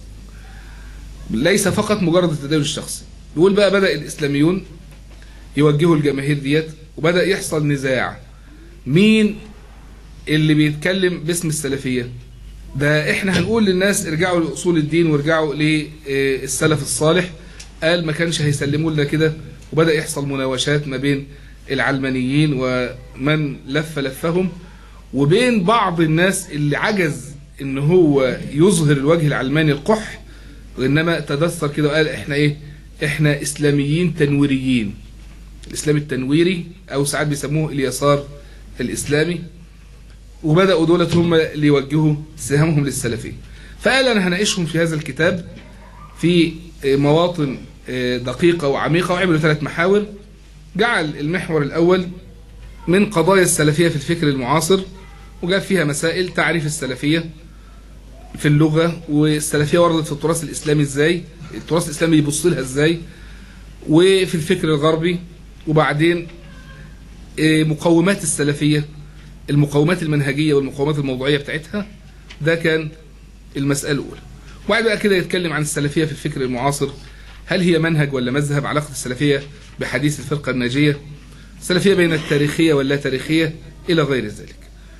Speaker 2: ليس فقط مجرد التدين الشخصي يقول بقى بدأ الإسلاميون يوجهوا الجماهير ديت وبدأ يحصل نزاع مين اللي بيتكلم باسم السلفية ده احنا هنقول للناس ارجعوا لأصول الدين وارجعوا للسلف الصالح قال ما كانش هيسلموا لنا كده وبدأ يحصل مناوشات ما بين العلمانيين ومن لف لفهم وبين بعض الناس اللي عجز ان هو يظهر الوجه العلماني القح وانما تدثر كده وقال احنا ايه احنا اسلاميين تنويريين الاسلام التنويري او ساعات بيسموه اليسار الاسلامي وبداوا دولت هم اللي يوجهوا سهامهم للسلفيه فقال انا هناقشهم في هذا الكتاب في مواطن دقيقه وعميقه وعملوا ثلاث محاور جعل المحور الاول من قضايا السلفيه في الفكر المعاصر وجاب فيها مسائل تعريف السلفيه في اللغه والسلفيه وردت في التراث الاسلامي ازاي التراث الاسلامي يبص لها ازاي وفي الفكر الغربي وبعدين مقومات السلفيه المقومات المنهجيه والمقومات الموضوعيه بتاعتها ده كان المساله الاولى وبعد بقى كده يتكلم عن السلفيه في الفكر المعاصر هل هي منهج ولا مذهب علاقه السلفيه بحديث الفرقه الناجيه السلفيه بين التاريخيه واللا تاريخيه الى غير ذلك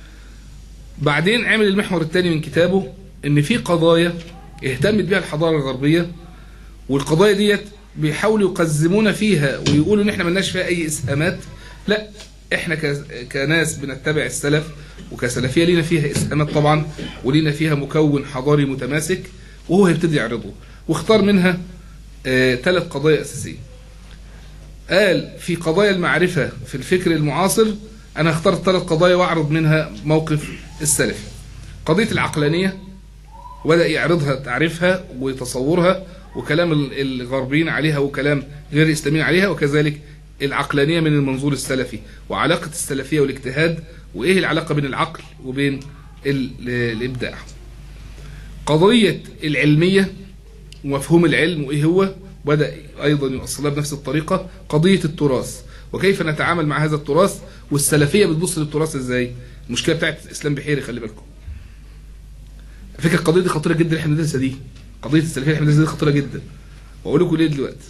Speaker 2: بعدين عمل المحور الثاني من كتابه ان في قضايا اهتمت بها الحضاره الغربيه والقضايا ديت بيحاولوا يقزمونا فيها ويقولوا ان احنا ملناش فيها اي اسهامات لا احنا كناس بنتبع السلف وكسلفيه لينا فيها اسهامات طبعا ولينا فيها مكون حضاري متماسك وهو هيبتدي يعرضه واختار منها ثلاث آه قضايا اساسيه قال في قضايا المعرفه في الفكر المعاصر انا اخترت ثلاث قضايا واعرض منها موقف السلف قضيه العقلانيه وبدا يعرضها تعريفها وتصورها وكلام الغربيين عليها وكلام غير الاسلاميين عليها وكذلك العقلانيه من المنظور السلفي وعلاقه السلفيه والاجتهاد وايه العلاقه بين العقل وبين الابداع قضيه العلميه ومفهوم العلم وايه هو بدا ايضا يوصلها بنفس الطريقه قضيه التراث وكيف نتعامل مع هذا التراث والسلفيه بتبص للتراث ازاي المشكله بتاعت اسلام بحيري خلي بالكم فكره القضيه دي خطيره جدا اللي احنا بندرسها دي قضيه السلفيه اللي احنا بندرسها دي خطيره جدا واقول لكم ليه دلوقتي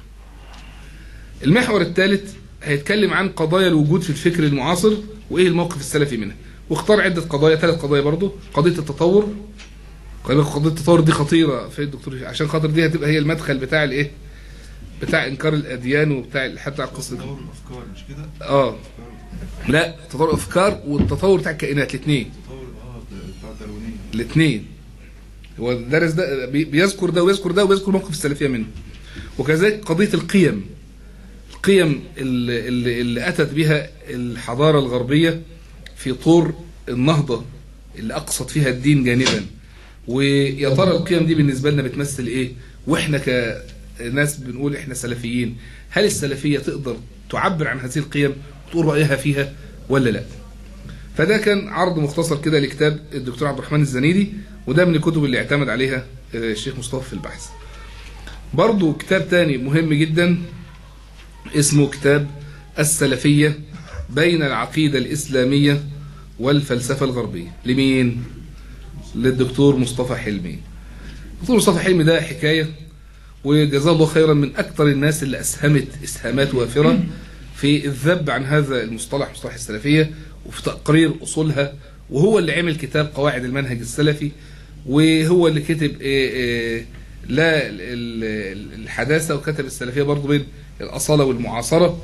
Speaker 2: المحور الثالث هيتكلم عن قضايا الوجود في الفكر المعاصر وايه الموقف السلفي منها واختار عده قضايا ثلاث قضايا برضه قضيه التطور قضيه التطور دي خطيره في الدكتور عشان خاطر دي هتبقى هي المدخل بتاع الايه بتاع انكار الاديان وبتاع حتى القصه
Speaker 3: تطور الافكار مش كده؟
Speaker 2: اه لا تطور الافكار والتطور بتاع الكائنات الاثنين
Speaker 3: تطور اه بتاع الداروينيه
Speaker 2: الاثنين هو الدرس ده بي- بيذكر ده ويذكر ده ويذكر موقف السلفيه منه وكذلك قضيه القيم القيم اللي, اللي, اللي اتت بها الحضاره الغربيه في طور النهضه اللي اقصت فيها الدين جانبا ويا ترى القيم دي بالنسبه لنا بتمثل ايه واحنا كناس بنقول احنا سلفيين هل السلفيه تقدر تعبر عن هذه القيم وتقول رايها فيها ولا لا فده كان عرض مختصر كده لكتاب الدكتور عبد الرحمن الزنيدي وده من الكتب اللي اعتمد عليها آه، الشيخ مصطفى في البحث برضو كتاب تاني مهم جدا اسمه كتاب السلفية بين العقيدة الإسلامية والفلسفة الغربية لمين؟ للدكتور مصطفى حلمي الدكتور مصطفى حلمي ده حكاية وجزاه الله خيرا من أكثر الناس اللي أسهمت إسهامات وافرة في الذب عن هذا المصطلح مصطلح السلفية وفي تقرير أصولها وهو اللي عمل كتاب قواعد المنهج السلفي وهو اللي كتب إيه إيه لا ال- ال- الحداثة وكتب السلفية برضو بين الأصالة والمعاصرة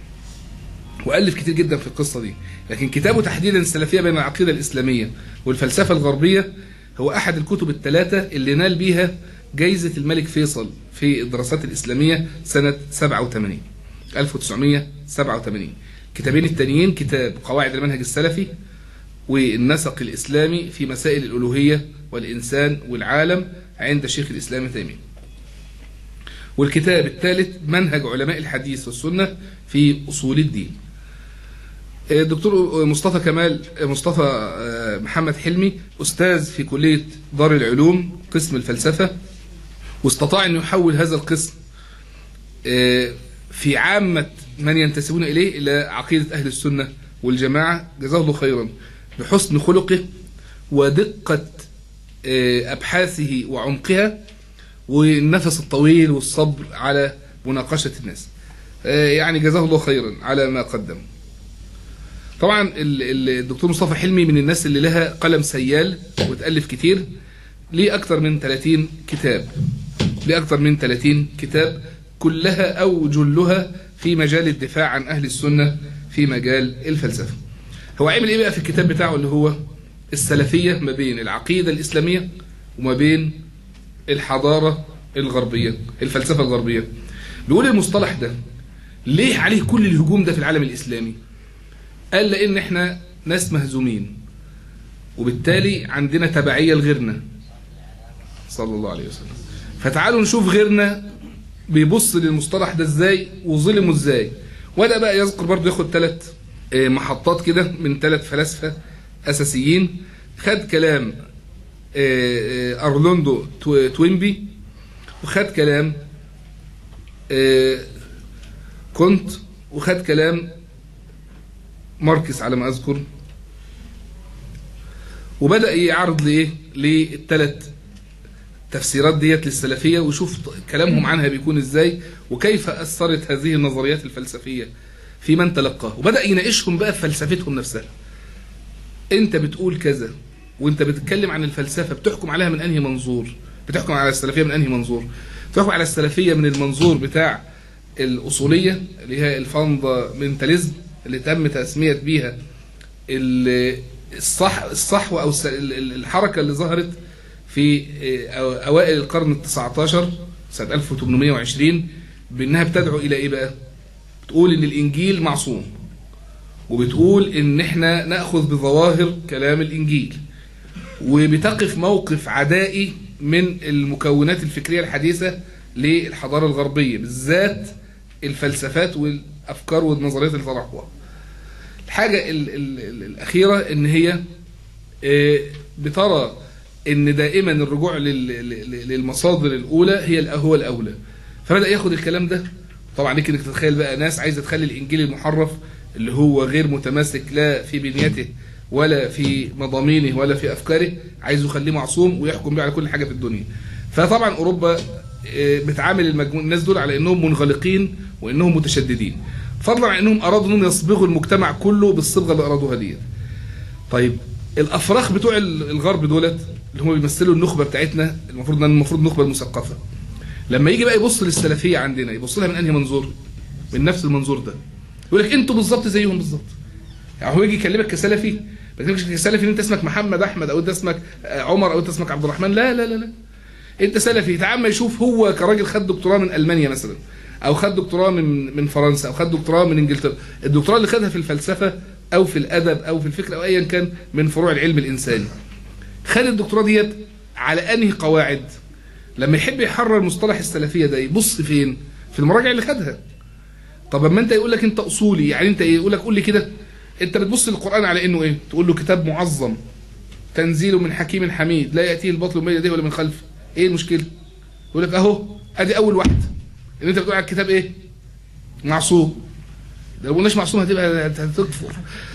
Speaker 2: وألف كتير جدا في القصة دي لكن كتابه تحديدا السلفية بين العقيدة الإسلامية والفلسفة الغربية هو أحد الكتب الثلاثة اللي نال بيها جايزة الملك فيصل في الدراسات الإسلامية سنة 87 1987 كتابين التانيين كتاب قواعد المنهج السلفي والنسق الإسلامي في مسائل الألوهية والإنسان والعالم عند شيخ الإسلام ابن تيمية والكتاب الثالث منهج علماء الحديث والسنة في أصول الدين الدكتور مصطفى كمال مصطفى آه، محمد حلمي أستاذ في كلية دار العلوم قسم الفلسفة واستطاع أن يحول هذا القسم آه، في عامة من ينتسبون إليه إلى عقيدة أهل السنة والجماعة جزاه الله خيرا بحسن خلقه ودقة آه، أبحاثه وعمقها والنفس الطويل والصبر على مناقشة الناس آه، يعني جزاه الله خيرا على ما قدم طبعا ال- ال- الدكتور مصطفى حلمي من الناس اللي لها قلم سيال وتألف كتير ليه أكتر من 30 كتاب ليه أكتر من 30 كتاب كلها أو جلها في مجال الدفاع عن أهل السنة في مجال الفلسفة هو عمل إيه بقى في الكتاب بتاعه اللي هو السلفية ما بين العقيدة الإسلامية وما بين الحضارة الغربية الفلسفة الغربية بيقول المصطلح ده ليه عليه كل الهجوم ده في العالم الإسلامي قال لأن احنا ناس مهزومين وبالتالي عندنا تبعية لغيرنا صلى الله عليه وسلم فتعالوا نشوف غيرنا بيبص للمصطلح ده ازاي وظلمه ازاي وده بقى يذكر برضه ياخد ثلاث محطات كده من ثلاث فلاسفة أساسيين خد كلام آه، آه، أرلوندو تو- توينبي وخد كلام آه، كونت وخد كلام ماركس على ما أذكر وبدأ يعرض لإيه للثلاث تفسيرات ديت للسلفية وشوف كلامهم عنها بيكون إزاي وكيف أثرت هذه النظريات الفلسفية في من تلقاه وبدأ يناقشهم بقى في فلسفتهم نفسها انت بتقول كذا وانت بتتكلم عن الفلسفه بتحكم عليها من انهي منظور بتحكم على السلفيه من انهي منظور بتحكم على السلفيه من المنظور بتاع الاصوليه اللي هي الفاندامنتاليزم اللي تم تسميه بيها ال- الصح الصحوه او الس- ال- ال- الحركه اللي ظهرت في اه، أو- اوائل القرن ال 19 سنه 1820 بانها بتدعو الى ايه بقى؟ بتقول ان الانجيل معصوم وبتقول ان احنا ناخذ بظواهر كلام الانجيل وبتقف موقف عدائي من المكونات الفكريه الحديثه للحضاره الغربيه بالذات الفلسفات والافكار والنظريات اللي طرحوها. الحاجه ال ال ال الاخيره ان هي آه، بترى ان دائما الرجوع لل- لل- للمصادر الاولى هي الأ- هو الاولى فبدا ياخد الكلام ده طبعا ليك انك تتخيل بقى ناس عايزه تخلي الانجيل المحرف اللي هو غير متماسك لا في بنيته ولا في مضامينه ولا في افكاره عايزه يخليه معصوم ويحكم بيه على كل حاجه في الدنيا فطبعا اوروبا آه، بتعامل المجموع الناس دول على انهم منغلقين وانهم متشددين فضلا عن انهم ارادوا انهم يصبغوا المجتمع كله بالصبغه اللي ارادوها ديت طيب الافراخ بتوع ال- الغرب دولت اللي هم بيمثلوا النخبه بتاعتنا المفروض ان المفروض النخبه المثقفه لما يجي بقى يبص للسلفيه عندنا يبص لها من انهي منظور من نفس المنظور ده يقول لك انتوا بالظبط زيهم بالظبط يعني هو يجي يكلمك كسلفي ما يكلمكش كسلفي ان انت اسمك محمد احمد او انت اسمك آه، عمر او انت اسمك عبد الرحمن لا لا لا لا انت سلفي تعال ما يشوف هو كراجل خد دكتوراه من المانيا مثلا او خد دكتوراه من من فرنسا او خد دكتوراه من انجلترا الدكتوراه اللي خدها في الفلسفه او في الادب او في الفكر او ايا كان من فروع العلم الانساني خد الدكتوراه ديت على انهي قواعد لما يحب يحرر مصطلح السلفيه ده يبص فين في المراجع اللي خدها طب اما انت يقول لك انت اصولي يعني انت ايه يقول لك قول لي كده انت بتبص للقران على انه ايه تقول له كتاب معظم تنزيل من حكيم حميد لا ياتيه الباطل من يديه ولا من خلفه ايه المشكله يقول لك اهو ادي اول واحد ان انت بتقول على الكتاب ايه معصوم ده لو ما قلناش معصوم هتبقى هت- هتكفر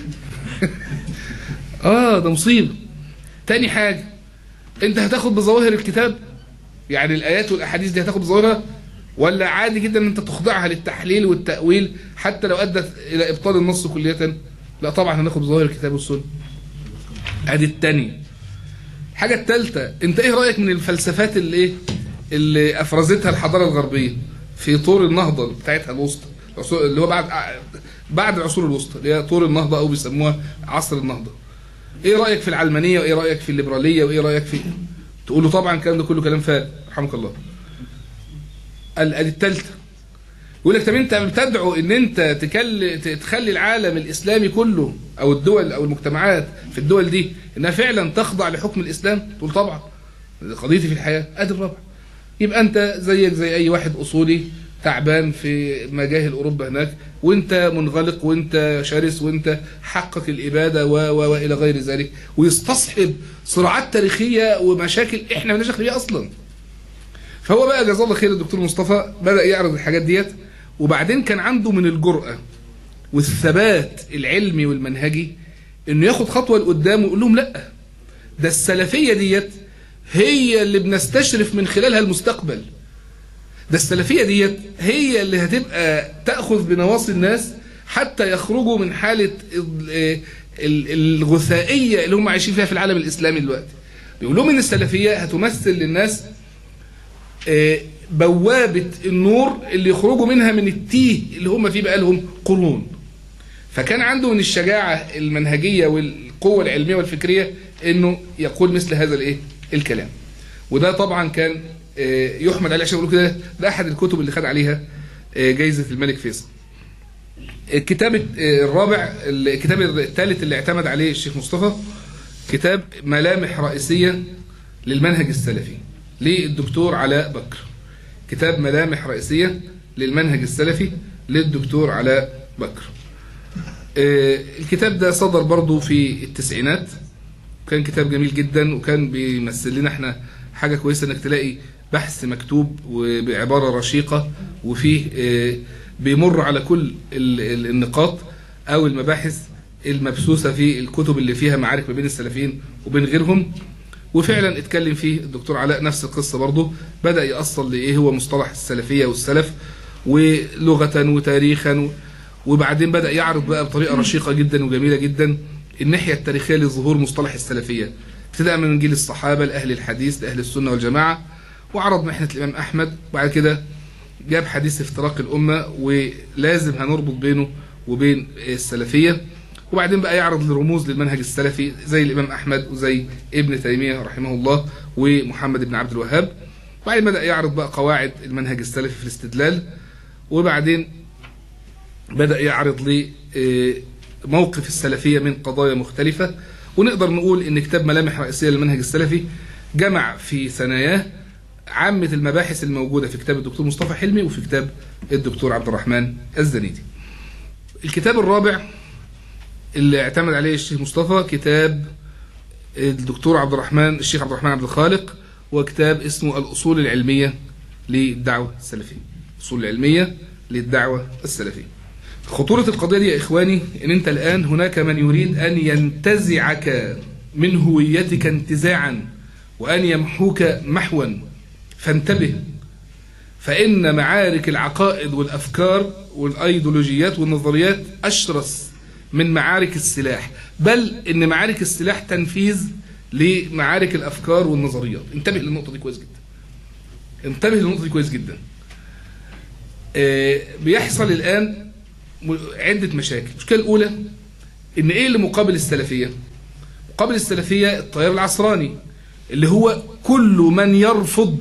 Speaker 2: اه ده مصيبه تاني حاجه انت هتاخد بظواهر الكتاب يعني الايات والاحاديث دي هتاخد بظواهرها ولا عادي جدا ان انت تخضعها للتحليل والتاويل حتى لو ادت الى ابطال النص كليه لا طبعا هناخد بظواهر الكتاب والسنه ادي الثانيه الحاجه الثالثه انت ايه رايك من الفلسفات اللي ايه اللي افرزتها الحضاره الغربيه في طور النهضه بتاعتها الوسطى العصور- اللي هو بعد بعد العصور الوسطى اللي هي طور النهضه او بيسموها عصر النهضه ايه رايك في العلمانيه وايه رايك في الليبراليه وايه رايك في تقول له طبعا الكلام ده كله كلام فارغ رحمك الله ال- ادي الثالثه يقول لك طب انت بتدعو ان انت تكل... ت- تخلي العالم الاسلامي كله او الدول او المجتمعات في الدول دي انها فعلا تخضع لحكم الاسلام تقول طبعا دي قضيتي في الحياه ادي الرابع يبقى انت زيك زي اي واحد اصولي تعبان في مجاهل اوروبا هناك وانت منغلق وانت شرس وانت حقق الاباده و و والى غير ذلك ويستصحب صراعات تاريخيه ومشاكل احنا مالناش دخل بيها اصلا فهو بقى جزاه الله خير الدكتور مصطفى بدا يعرض الحاجات ديت وبعدين كان عنده من الجرأه والثبات العلمي والمنهجي انه ياخد خطوه لقدام ويقول لهم لا ده السلفيه ديت هي اللي بنستشرف من خلالها المستقبل ده السلفيه ديت هي اللي هتبقى تاخذ بنواصي الناس حتى يخرجوا من حاله ال- ال- الغثائيه اللي هم عايشين فيها في العالم الاسلامي دلوقتي بيقول لهم ان السلفيه هتمثل للناس آه، بوابه النور اللي يخرجوا منها من التيه اللي هم فيه بقالهم قرون فكان عنده من الشجاعة المنهجية والقوة العلمية والفكرية انه يقول مثل هذا الايه الكلام وده طبعا كان آه، يحمد عليه عشان يقولوا كده ده احد الكتب اللي خد عليها آه، جايزة الملك فيصل الكتاب آه، الرابع الكتاب الثالث اللي اعتمد عليه الشيخ مصطفى كتاب ملامح رئيسية للمنهج السلفي للدكتور علاء بكر كتاب ملامح رئيسية للمنهج السلفي للدكتور علاء بكر آه، الكتاب ده صدر برضو في التسعينات كان كتاب جميل جدا وكان بيمثل لنا احنا حاجة كويسة انك تلاقي بحث مكتوب وبعبارة رشيقة وفيه آه، بيمر على كل ال- ال- النقاط او المباحث المبثوثة في الكتب اللي فيها معارك ما بين السلفيين وبين غيرهم وفعلا اتكلم فيه الدكتور علاء نفس القصة برضه بدأ يأصل لإيه هو مصطلح السلفية والسلف ولغة وتاريخا و- وبعدين بدأ يعرض بقى بطريقة رشيقة جدا وجميلة جدا الناحية التاريخية لظهور مصطلح السلفية ابتداء من جيل الصحابة لأهل الحديث لأهل السنة والجماعة وعرض محنة الإمام أحمد وبعد كده جاب حديث افتراق الأمة ولازم هنربط بينه وبين السلفية وبعدين بقى يعرض الرموز للمنهج السلفي زي الإمام أحمد وزي ابن تيمية رحمه الله ومحمد بن عبد الوهاب وبعدين بدأ يعرض بقى قواعد المنهج السلفي في الاستدلال وبعدين بدأ يعرض لي آه، موقف السلفية من قضايا مختلفة ونقدر نقول ان كتاب ملامح رئيسية للمنهج السلفي جمع في ثناياه عامة المباحث الموجودة في كتاب الدكتور مصطفى حلمي وفي كتاب الدكتور عبد الرحمن الزنيدي الكتاب الرابع اللي اعتمد عليه الشيخ مصطفى كتاب الدكتور عبد الرحمن الشيخ عبد الرحمن عبد الخالق وكتاب اسمه الأصول العلمية للدعوة السلفية الأصول العلمية للدعوة السلفية خطورة القضية دي يا إخواني إن أنت الآن هناك من يريد أن ينتزعك من هويتك انتزاعا وأن يمحوك محوا فانتبه فإن معارك العقائد والأفكار والأيديولوجيات والنظريات أشرس من معارك السلاح بل إن معارك السلاح تنفيذ لمعارك الأفكار والنظريات انتبه للنقطة دي كويس جدا انتبه للنقطة دي كويس جدا آه، بيحصل الآن م- عدة مشاكل المشكلة الأولى إن إيه اللي مقابل السلفية مقابل السلفية التيار العصراني اللي هو كل من يرفض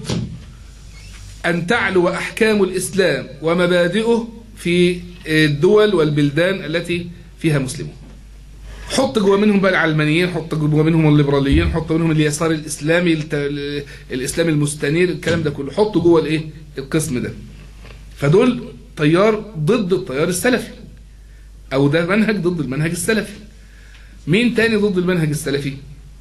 Speaker 2: أن تعلو أحكام الإسلام ومبادئه في الدول والبلدان التي فيها مسلمون حط جوا منهم بقى العلمانيين حط جوا منهم الليبراليين حط منهم اليسار الإسلامي الت- الإسلام المستنير الكلام ده كله حط جوا الإيه القسم ده فدول تيار ضد التيار السلفي او ده منهج ضد المنهج السلفي مين تاني ضد المنهج السلفي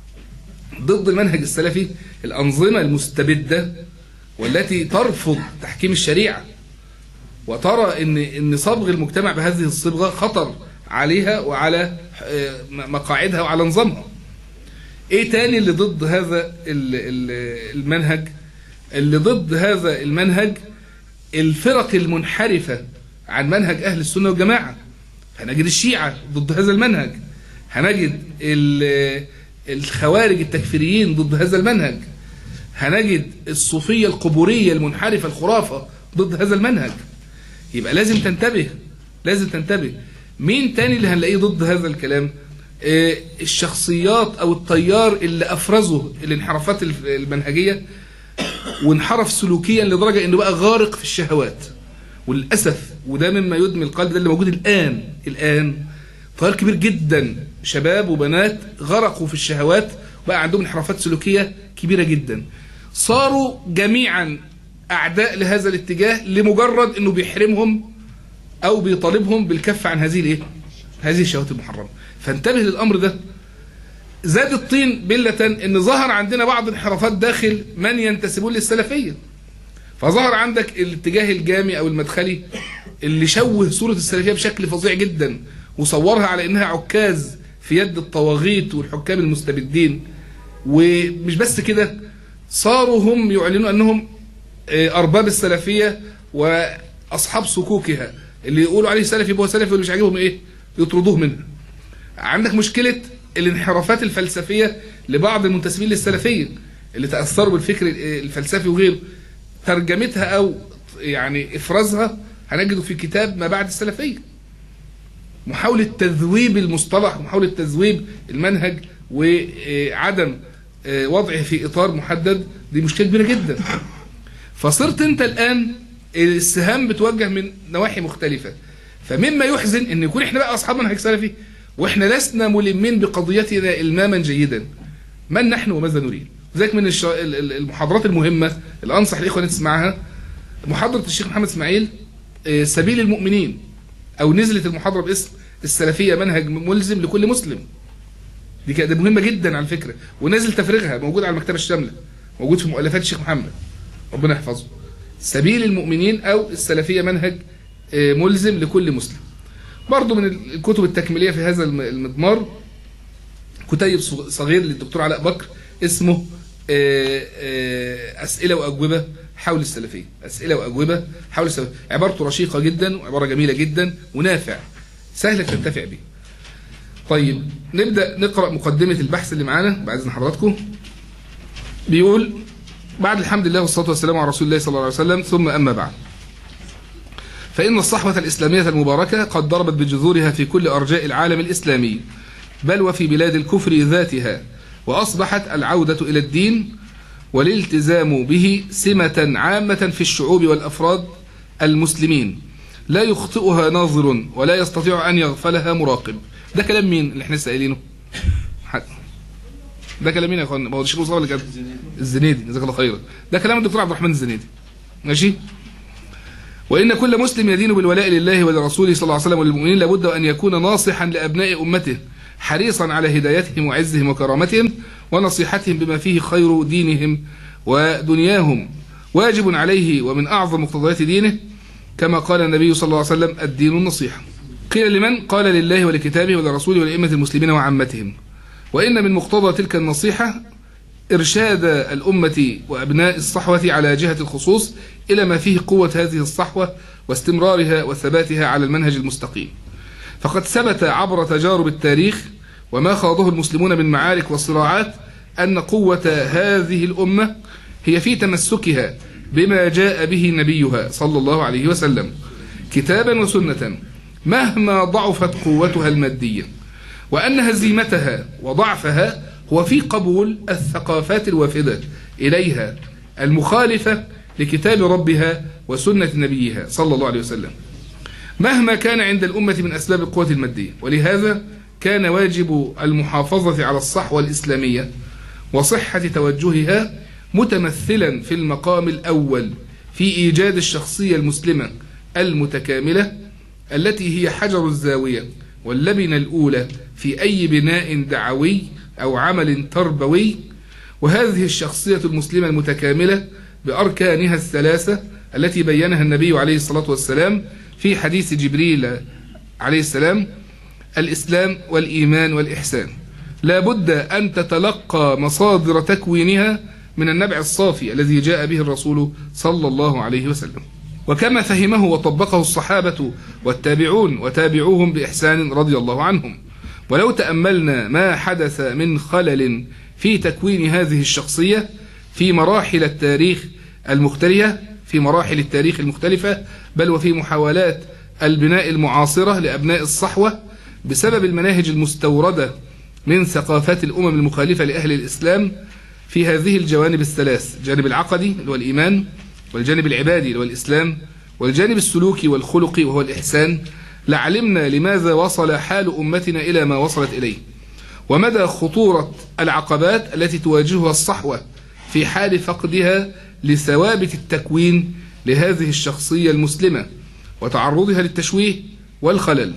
Speaker 2: ضد المنهج السلفي الانظمه المستبده والتي ترفض تحكيم الشريعه وترى ان ان صبغ المجتمع بهذه الصبغه خطر عليها وعلى آه، مقاعدها وعلى نظامها ايه تاني اللي ضد هذا ال- ال- المنهج اللي ضد هذا المنهج الفرق المنحرفة عن منهج أهل السنة والجماعة هنجد الشيعة ضد هذا المنهج هنجد ال- الخوارج التكفيريين ضد هذا المنهج هنجد الصوفية القبورية المنحرفة الخرافة ضد هذا المنهج يبقى لازم تنتبه لازم تنتبه مين تاني اللي هنلاقيه ضد هذا الكلام آه، الشخصيات او التيار اللي افرزه الانحرافات الف- المنهجيه وانحرف سلوكيا لدرجه انه بقى غارق في الشهوات وللاسف وده مما يدمي القلب ده اللي موجود الان الان تيار كبير جدا شباب وبنات غرقوا في الشهوات وبقى عندهم انحرافات سلوكيه كبيره جدا صاروا جميعا اعداء لهذا الاتجاه لمجرد انه بيحرمهم او بيطالبهم بالكف عن هذه الايه هذه الشهوات المحرمه فانتبه للامر ده زاد الطين بلة ان ظهر عندنا بعض انحرافات داخل من ينتسبون للسلفية فظهر عندك الاتجاه الجامي او المدخلي اللي شوه صورة السلفية بشكل فظيع جدا وصورها على انها عكاز في يد الطواغيت والحكام المستبدين ومش بس كده صاروا هم يعلنوا انهم آه، ارباب السلفية واصحاب صكوكها اللي يقولوا عليه سلفي يبقى هو سلفي واللي مش عاجبهم ايه يطردوه منها عندك مشكلة الانحرافات الفلسفية لبعض المنتسبين للسلفية اللي تأثروا بالفكر الفلسفي وغيره ترجمتها أو يعني إفرازها هنجده في كتاب ما بعد السلفية محاولة تذويب المصطلح ومحاولة تذويب المنهج وعدم وضعه في إطار محدد دي مشكلة كبيرة جدا فصرت أنت الآن السهام بتوجه من نواحي مختلفة فمما يحزن ان يكون احنا بقى اصحاب منهج سلفي واحنا لسنا ملمين بقضيتنا الماما جيدا من نحن وماذا نريد ذلك من الش... ال- ال- المحاضرات المهمة اللي انصح الاخوة ان تسمعها محاضرة الشيخ محمد اسماعيل آه، سبيل المؤمنين او نزلت المحاضرة باسم السلفية منهج ملزم لكل مسلم دي كانت مهمة جدا على فكرة ونزل تفريغها موجود على المكتبة الشاملة موجود في مؤلفات الشيخ محمد ربنا يحفظه سبيل المؤمنين او السلفية منهج آه، ملزم لكل مسلم برضو من الكتب التكميلية في هذا الم- المضمار كتيب صغ- صغير للدكتور علاء بكر اسمه آه، آه، أسئلة وأجوبة حول السلفية أسئلة وأجوبة حول السلفية عبارته رشيقة جدا وعبارة جميلة جدا ونافع سهلة تنتفع به طيب نبدأ نقرأ مقدمة البحث اللي معانا بعد إذن حضراتكم بيقول بعد الحمد لله والصلاة والسلام على رسول الله صلى الله عليه وسلم ثم أما بعد فإن الصحوة الإسلامية المباركة قد ضربت بجذورها في كل أرجاء العالم الإسلامي بل وفي بلاد الكفر ذاتها وأصبحت العودة إلى الدين والالتزام به سمة عامة في الشعوب والأفراد المسلمين لا يخطئها ناظر ولا يستطيع أن يغفلها مراقب ده كلام مين اللي احنا لسه قايلينه حد. ده كلام مين يا اخوانا ما هو الشيخ مصطفى اللي كان الزنيدي جزاك الله خيرا ده كلام الدكتور عبد الرحمن الزنيدي ماشي وإن كل مسلم يدين بالولاء لله ولرسوله صلى الله عليه وسلم وللمؤمنين لابد أن يكون ناصحا لأبناء أمته حريصا على هدايتهم وعزهم وكرامتهم ونصيحتهم بما فيه خير دينهم ودنياهم واجب عليه ومن أعظم مقتضيات دينه كما قال النبي صلى الله عليه وسلم الدين النصيحة قيل لمن قال لله ولكتابه ولرسوله ولأئمة المسلمين وعامتهم وإن من مقتضى تلك النصيحة إرشاد الأمة وأبناء الصحوة على جهة الخصوص إلى ما فيه قوة هذه الصحوة واستمرارها وثباتها على المنهج المستقيم فقد ثبت عبر تجارب التاريخ وما خاضه المسلمون من معارك وصراعات أن قوة هذه الأمة هي في تمسكها بما جاء به نبيها صلى الله عليه وسلم كتابا وسنة مهما ضعفت قوتها المادية وأن هزيمتها وضعفها هو في قبول الثقافات الوافدة إليها المخالفة لكتاب ربها وسنة نبيها صلى الله عليه وسلم مهما كان عند الأمة من أسباب القوة المادية ولهذا كان واجب المحافظة على الصحوة الإسلامية وصحة توجهها متمثلا في المقام الأول في إيجاد الشخصية المسلمة المتكاملة التي هي حجر الزاوية واللبنة الأولى في أي بناء دعوي أو عمل تربوي وهذه الشخصية المسلمة المتكاملة بأركانها الثلاثة التي بينها النبي عليه الصلاة والسلام في حديث جبريل عليه السلام الإسلام والإيمان والإحسان لا بد أن تتلقى مصادر تكوينها من النبع الصافي الذي جاء به الرسول صلى الله عليه وسلم وكما فهمه وطبقه الصحابة والتابعون وتابعوهم بإحسان رضي الله عنهم ولو تأملنا ما حدث من خلل في تكوين هذه الشخصية في مراحل التاريخ المختلفة في مراحل التاريخ المختلفة بل وفي محاولات البناء المعاصرة لأبناء الصحوة بسبب المناهج المستوردة من ثقافات الأمم المخالفة لأهل الإسلام في هذه الجوانب الثلاث الجانب العقدي اللي هو الإيمان والجانب العبادي اللي هو الإسلام والجانب السلوكي والخلقي وهو الإحسان لعلمنا لماذا وصل حال أمتنا إلى ما وصلت إليه ومدى خطورة العقبات التي تواجهها الصحوة في حال فقدها لثوابت التكوين لهذه الشخصية المسلمة وتعرضها للتشويه والخلل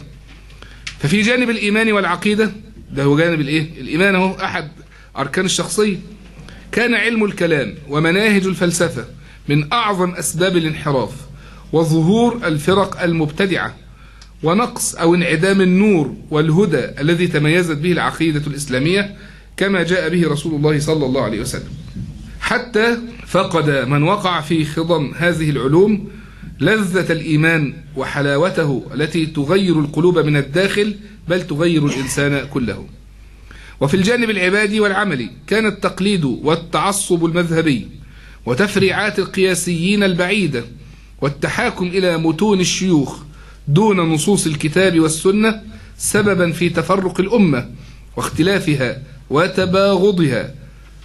Speaker 2: ففي جانب الإيمان والعقيدة ده هو جانب الإيه؟ الإيمان هو أحد أركان الشخصية كان علم الكلام ومناهج الفلسفة من أعظم أسباب الانحراف وظهور الفرق المبتدعة ونقص أو انعدام النور والهدى الذي تميزت به العقيدة الإسلامية كما جاء به رسول الله صلى الله عليه وسلم حتى فقد من وقع في خضم هذه العلوم لذة الإيمان وحلاوته التي تغير القلوب من الداخل بل تغير الإنسان كله وفي الجانب العبادي والعملي كان التقليد والتعصب المذهبي وتفريعات القياسيين البعيدة والتحاكم إلى متون الشيوخ دون نصوص الكتاب والسنة سببا في تفرق الأمة واختلافها وتباغضها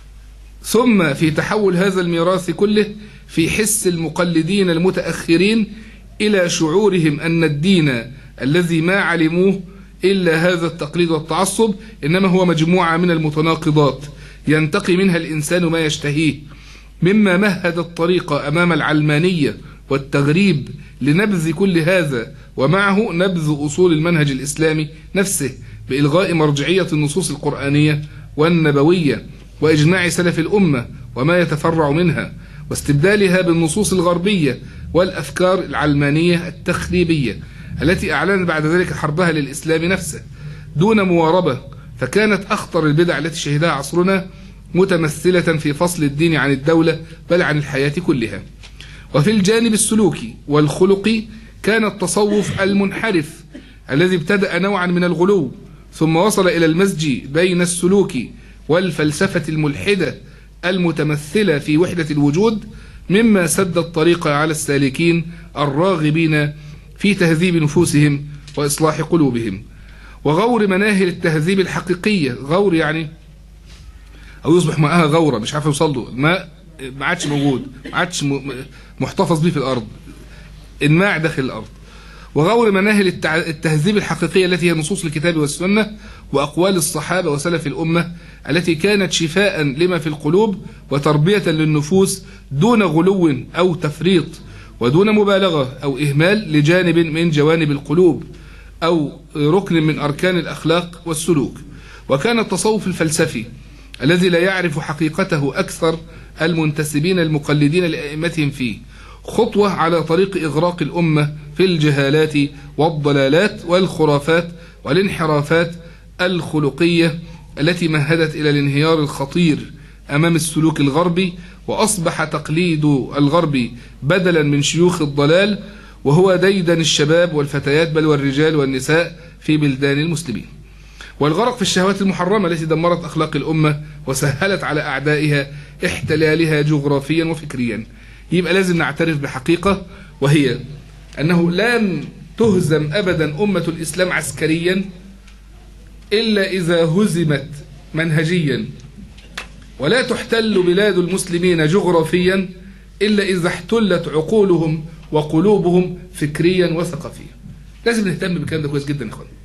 Speaker 2: ثم في تحول هذا الميراث كله في حس المقلدين المتأخرين إلى شعورهم أن الدين الذي ما علموه إلا هذا التقليد والتعصب إنما هو مجموعة من المتناقضات ينتقي منها الإنسان ما يشتهيه مما مهد الطريق أمام العلمانية والتغريب لنبذ كل هذا ومعه نبذ أصول المنهج الإسلامي نفسه بإلغاء مرجعية النصوص القرآنية والنبوية وإجماع سلف الأمة وما يتفرع منها واستبدالها بالنصوص الغربية والأفكار العلمانية التخريبية التي أعلنت بعد ذلك حربها للإسلام نفسه دون مواربة فكانت أخطر البدع التي شهدها عصرنا متمثلة في فصل الدين عن الدولة بل عن الحياة كلها وفي الجانب السلوكي والخلقي كان التصوف المنحرف الذي ابتدأ نوعا من الغلو ثم وصل إلى المزج بين السلوك والفلسفة الملحدة المتمثلة في وحدة الوجود مما سد الطريق على السالكين الراغبين في تهذيب نفوسهم وإصلاح قلوبهم وغور مناهل التهذيب الحقيقية غور يعني أو يصبح ماءها غورة مش عارف يوصل له الماء ما عادش موجود ما عادش م- محتفظ به في الأرض انماع داخل الأرض وغور مناهل التع- التهذيب الحقيقية التي هي نصوص الكتاب والسنة وأقوال الصحابة وسلف الأمة التي كانت شفاء لما في القلوب وتربية للنفوس دون غلو أو تفريط ودون مبالغة أو إهمال لجانب من جوانب القلوب أو ركن من أركان الأخلاق والسلوك وكان التصوف الفلسفي الذي لا يعرف حقيقته أكثر المنتسبين المقلدين لأئمتهم فيه خطوة على طريق إغراق الأمة في الجهالات والضلالات والخرافات والانحرافات الخلقية التي مهدت إلى الانهيار الخطير أمام السلوك الغربي وأصبح تقليد الغرب بدلا من شيوخ الضلال وهو ديدن الشباب والفتيات بل والرجال والنساء في بلدان المسلمين والغرق في الشهوات المحرمة التي دمرت أخلاق الأمة وسهلت على أعدائها احتلالها جغرافيا وفكريا يبقى لازم نعترف بحقيقة وهي أنه لن تهزم أبدا أمة الإسلام عسكريا إلا إذا هزمت منهجيا ولا تحتل بلاد المسلمين جغرافيا إلا إذا احتلت عقولهم وقلوبهم فكريا وثقافيا لازم نهتم بالكلام ده كويس جدا يا اخوان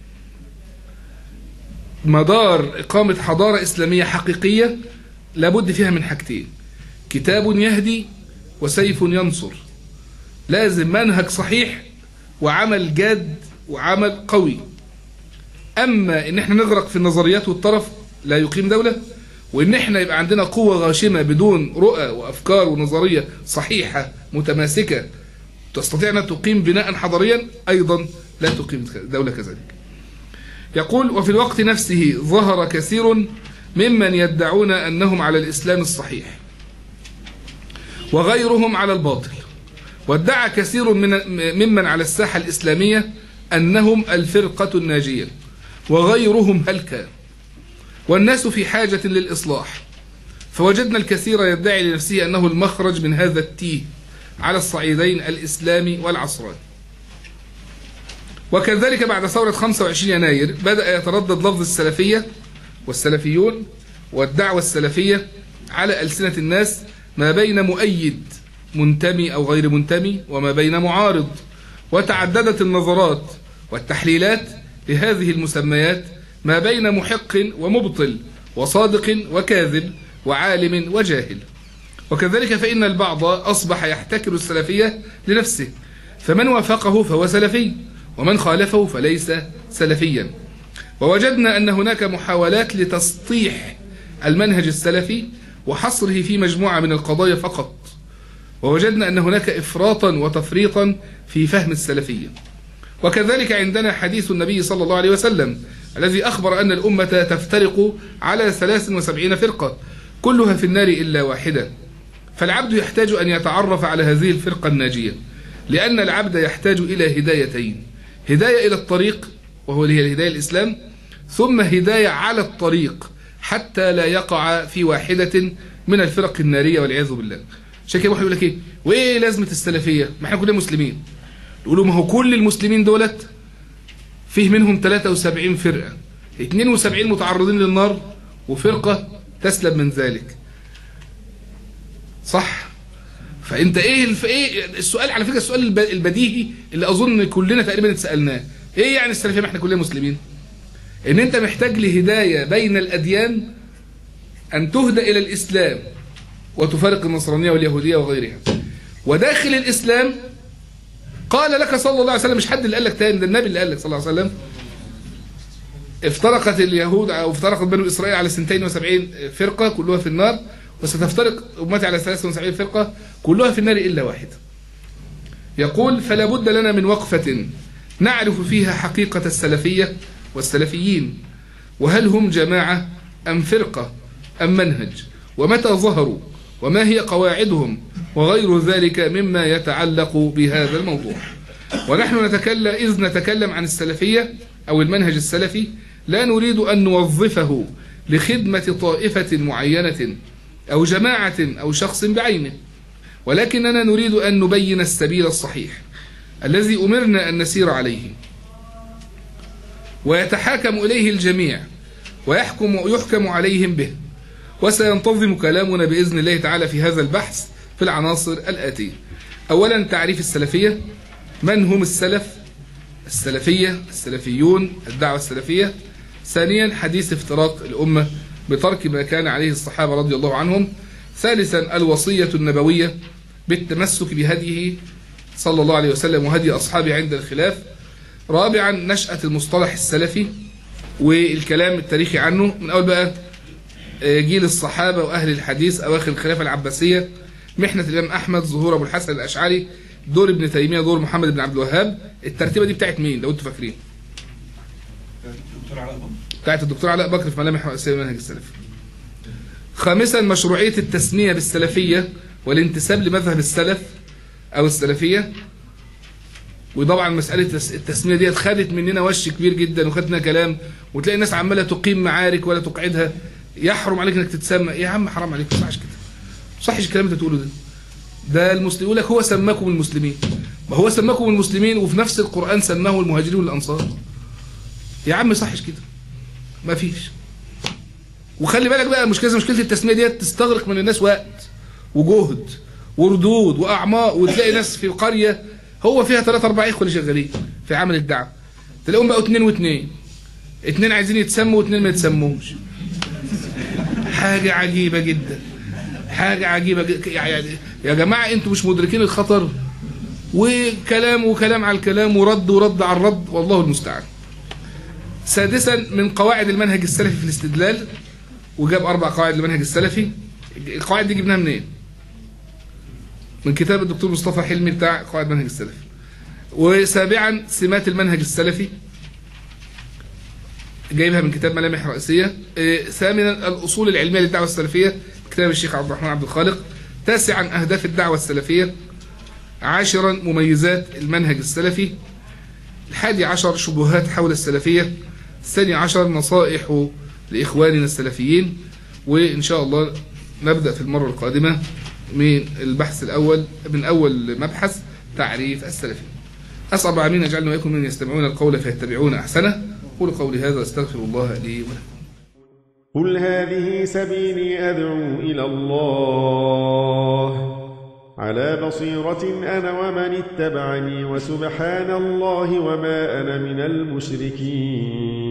Speaker 2: مدار إقامة حضارة إسلامية حقيقية لابد فيها من حاجتين كتاب يهدي وسيف ينصر لازم منهج صحيح وعمل جاد وعمل قوي أما إن احنا نغرق في النظريات والطرف لا يقيم دولة وإن احنا يبقى عندنا قوة غاشمة بدون رؤى وأفكار ونظرية صحيحة متماسكة تستطيع أن تقيم بناء حضاريا أيضا لا تقيم دولة كذلك يقول وفي الوقت نفسه ظهر كثير ممن يدعون أنهم على الإسلام الصحيح وغيرهم على الباطل وادعى كثير من ممن على الساحة الإسلامية أنهم الفرقة الناجية وغيرهم هلكا والناس في حاجة للإصلاح فوجدنا الكثير يدعي لنفسه أنه المخرج من هذا التيه على الصعيدين الإسلامي والعصراني وكذلك بعد ثورة 25 يناير بدأ يتردد لفظ السلفية والسلفيون والدعوة السلفية على ألسنة الناس ما بين مؤيد منتمي أو غير منتمي وما بين معارض وتعددت النظرات والتحليلات لهذه المسميات ما بين محق ومبطل وصادق وكاذب وعالم وجاهل وكذلك فإن البعض أصبح يحتكر السلفية لنفسه فمن وافقه فهو سلفي ومن خالفه فليس سلفيا ووجدنا أن هناك محاولات لتسطيح المنهج السلفي وحصره في مجموعة من القضايا فقط ووجدنا أن هناك إفراطا وتفريطا في فهم السلفية وكذلك عندنا حديث النبي صلى الله عليه وسلم الذي أخبر أن الأمة تفترق على 73 فرقة كلها في النار إلا واحدة فالعبد يحتاج أن يتعرف على هذه الفرقة الناجية لأن العبد يحتاج إلى هدايتين هداية إلى الطريق وهو اللي هي الهداية الإسلام ثم هداية على الطريق حتى لا يقع في واحدة من الفرق النارية والعياذ بالله عشان كده واحد يقول لك ايه وايه لازمه السلفيه ما احنا كلنا مسلمين يقولوا ما هو كل المسلمين دولت فيه منهم 73 فرقه 72 متعرضين للنار وفرقه تسلم من ذلك صح فانت ايه الف... ايه السؤال على فكره السؤال الب- البديهي اللي اظن كلنا تقريبا اتسالناه ايه يعني السلفيه ما احنا كلنا مسلمين ان انت محتاج لهدايه بين الاديان ان تهدى الى الاسلام وتفارق النصرانيه واليهوديه وغيرها وداخل الاسلام قال لك صلى الله عليه وسلم مش حد اللي قال لك تاني ده النبي اللي قال لك صلى الله عليه وسلم افترقت اليهود او افترقت بنو اسرائيل على 72 فرقه كلها في النار وستفترق امتي على 73 فرقه كلها في النار الا واحده. يقول فلا بد لنا من وقفه نعرف فيها حقيقه السلفيه والسلفيين وهل هم جماعه ام فرقه ام منهج ومتى ظهروا وما هي قواعدهم وغير ذلك مما يتعلق بهذا الموضوع. ونحن نتكلم إذ نتكلم عن السلفية أو المنهج السلفي لا نريد أن نوظفه لخدمة طائفة معينة أو جماعة أو شخص بعينه ولكننا نريد أن نبين السبيل الصحيح الذي أمرنا أن نسير عليه ويتحاكم إليه الجميع ويحكم يحكم عليهم به وسينتظم كلامنا بإذن الله تعالى في هذا البحث في العناصر الآتية أولا تعريف السلفية من هم السلف السلفية السلفيون الدعوة السلفية ثانيا حديث افتراق الأمة بترك ما كان عليه الصحابة رضي الله عنهم ثالثا الوصية النبوية بالتمسك بهديه صلى الله عليه وسلم وهدي أصحابه عند الخلاف رابعا نشأة المصطلح السلفي والكلام التاريخي عنه من أول بقى جيل الصحابة وأهل الحديث أواخر الخلافة العباسية محنة الإمام أحمد ظهور أبو الحسن الأشعري دور ابن تيمية دور محمد بن عبد الوهاب الترتيبة دي بتاعت مين لو انتوا فاكرين
Speaker 3: دكتور علاء بكر
Speaker 2: بتاعت الدكتور علاء بكر في ملامح رئيسية منهج السلف خامسا مشروعية التسمية بالسلفية والانتساب لمذهب السلف أو السلفية وطبعا مسألة التس- التسمية دي خدت مننا وش كبير جدا وخدنا كلام وتلاقي الناس عمالة تقيم معارك ولا تقعدها يحرم عليك انك تتسمى يا عم حرام عليك ما صحش كده ما صحش الكلام اللي انت بتقوله ده ده المسلم يقول لك هو سماكم المسلمين ما هو سماكم المسلمين وفي نفس القرآن سماه المهاجرين والأنصار يا عم صحش كده ما فيش وخلي بالك بقى مشكلة مشكلة التسمية ديت تستغرق من الناس وقت وجهد وردود وأعماق وتلاقي ناس في قرية هو فيها ثلاثة أربعة إخوة اللي شغالين في عمل الدعوة تلاقيهم بقوا اتنين واتنين اتنين عايزين يتسموا واتنين ما يتسموش حاجة عجيبة جدا حاجة عجيبة جدا. يعني يا جماعة انتوا مش مدركين الخطر وكلام وكلام على الكلام ورد ورد على الرد والله المستعان سادسا من قواعد المنهج السلفي في الاستدلال وجاب أربع قواعد المنهج السلفي القواعد دي جبناها منين؟ من كتاب الدكتور مصطفى حلمي بتاع قواعد المنهج السلفي وسابعا سمات المنهج السلفي جايبها من كتاب ملامح رئيسية إيه، ثامنا الأصول العلمية للدعوة السلفية كتاب الشيخ عبد الرحمن عبد الخالق تاسعا أهداف الدعوة السلفية عاشرا مميزات المنهج السلفي الحادي عشر شبهات حول السلفية الثاني عشر نصائح لإخواننا السلفيين وإن شاء الله نبدأ في المرة القادمة من البحث الأول من أول مبحث تعريف السلفي أسأل رب العالمين أجعلنا وإياكم من يستمعون القول فيتبعون أحسنه قول قولي هذا أستغفر الله لي ولكم
Speaker 4: قل هذه سبيلي أدعو إلى الله على بصيرة أنا ومن اتبعني وسبحان الله وما أنا من المشركين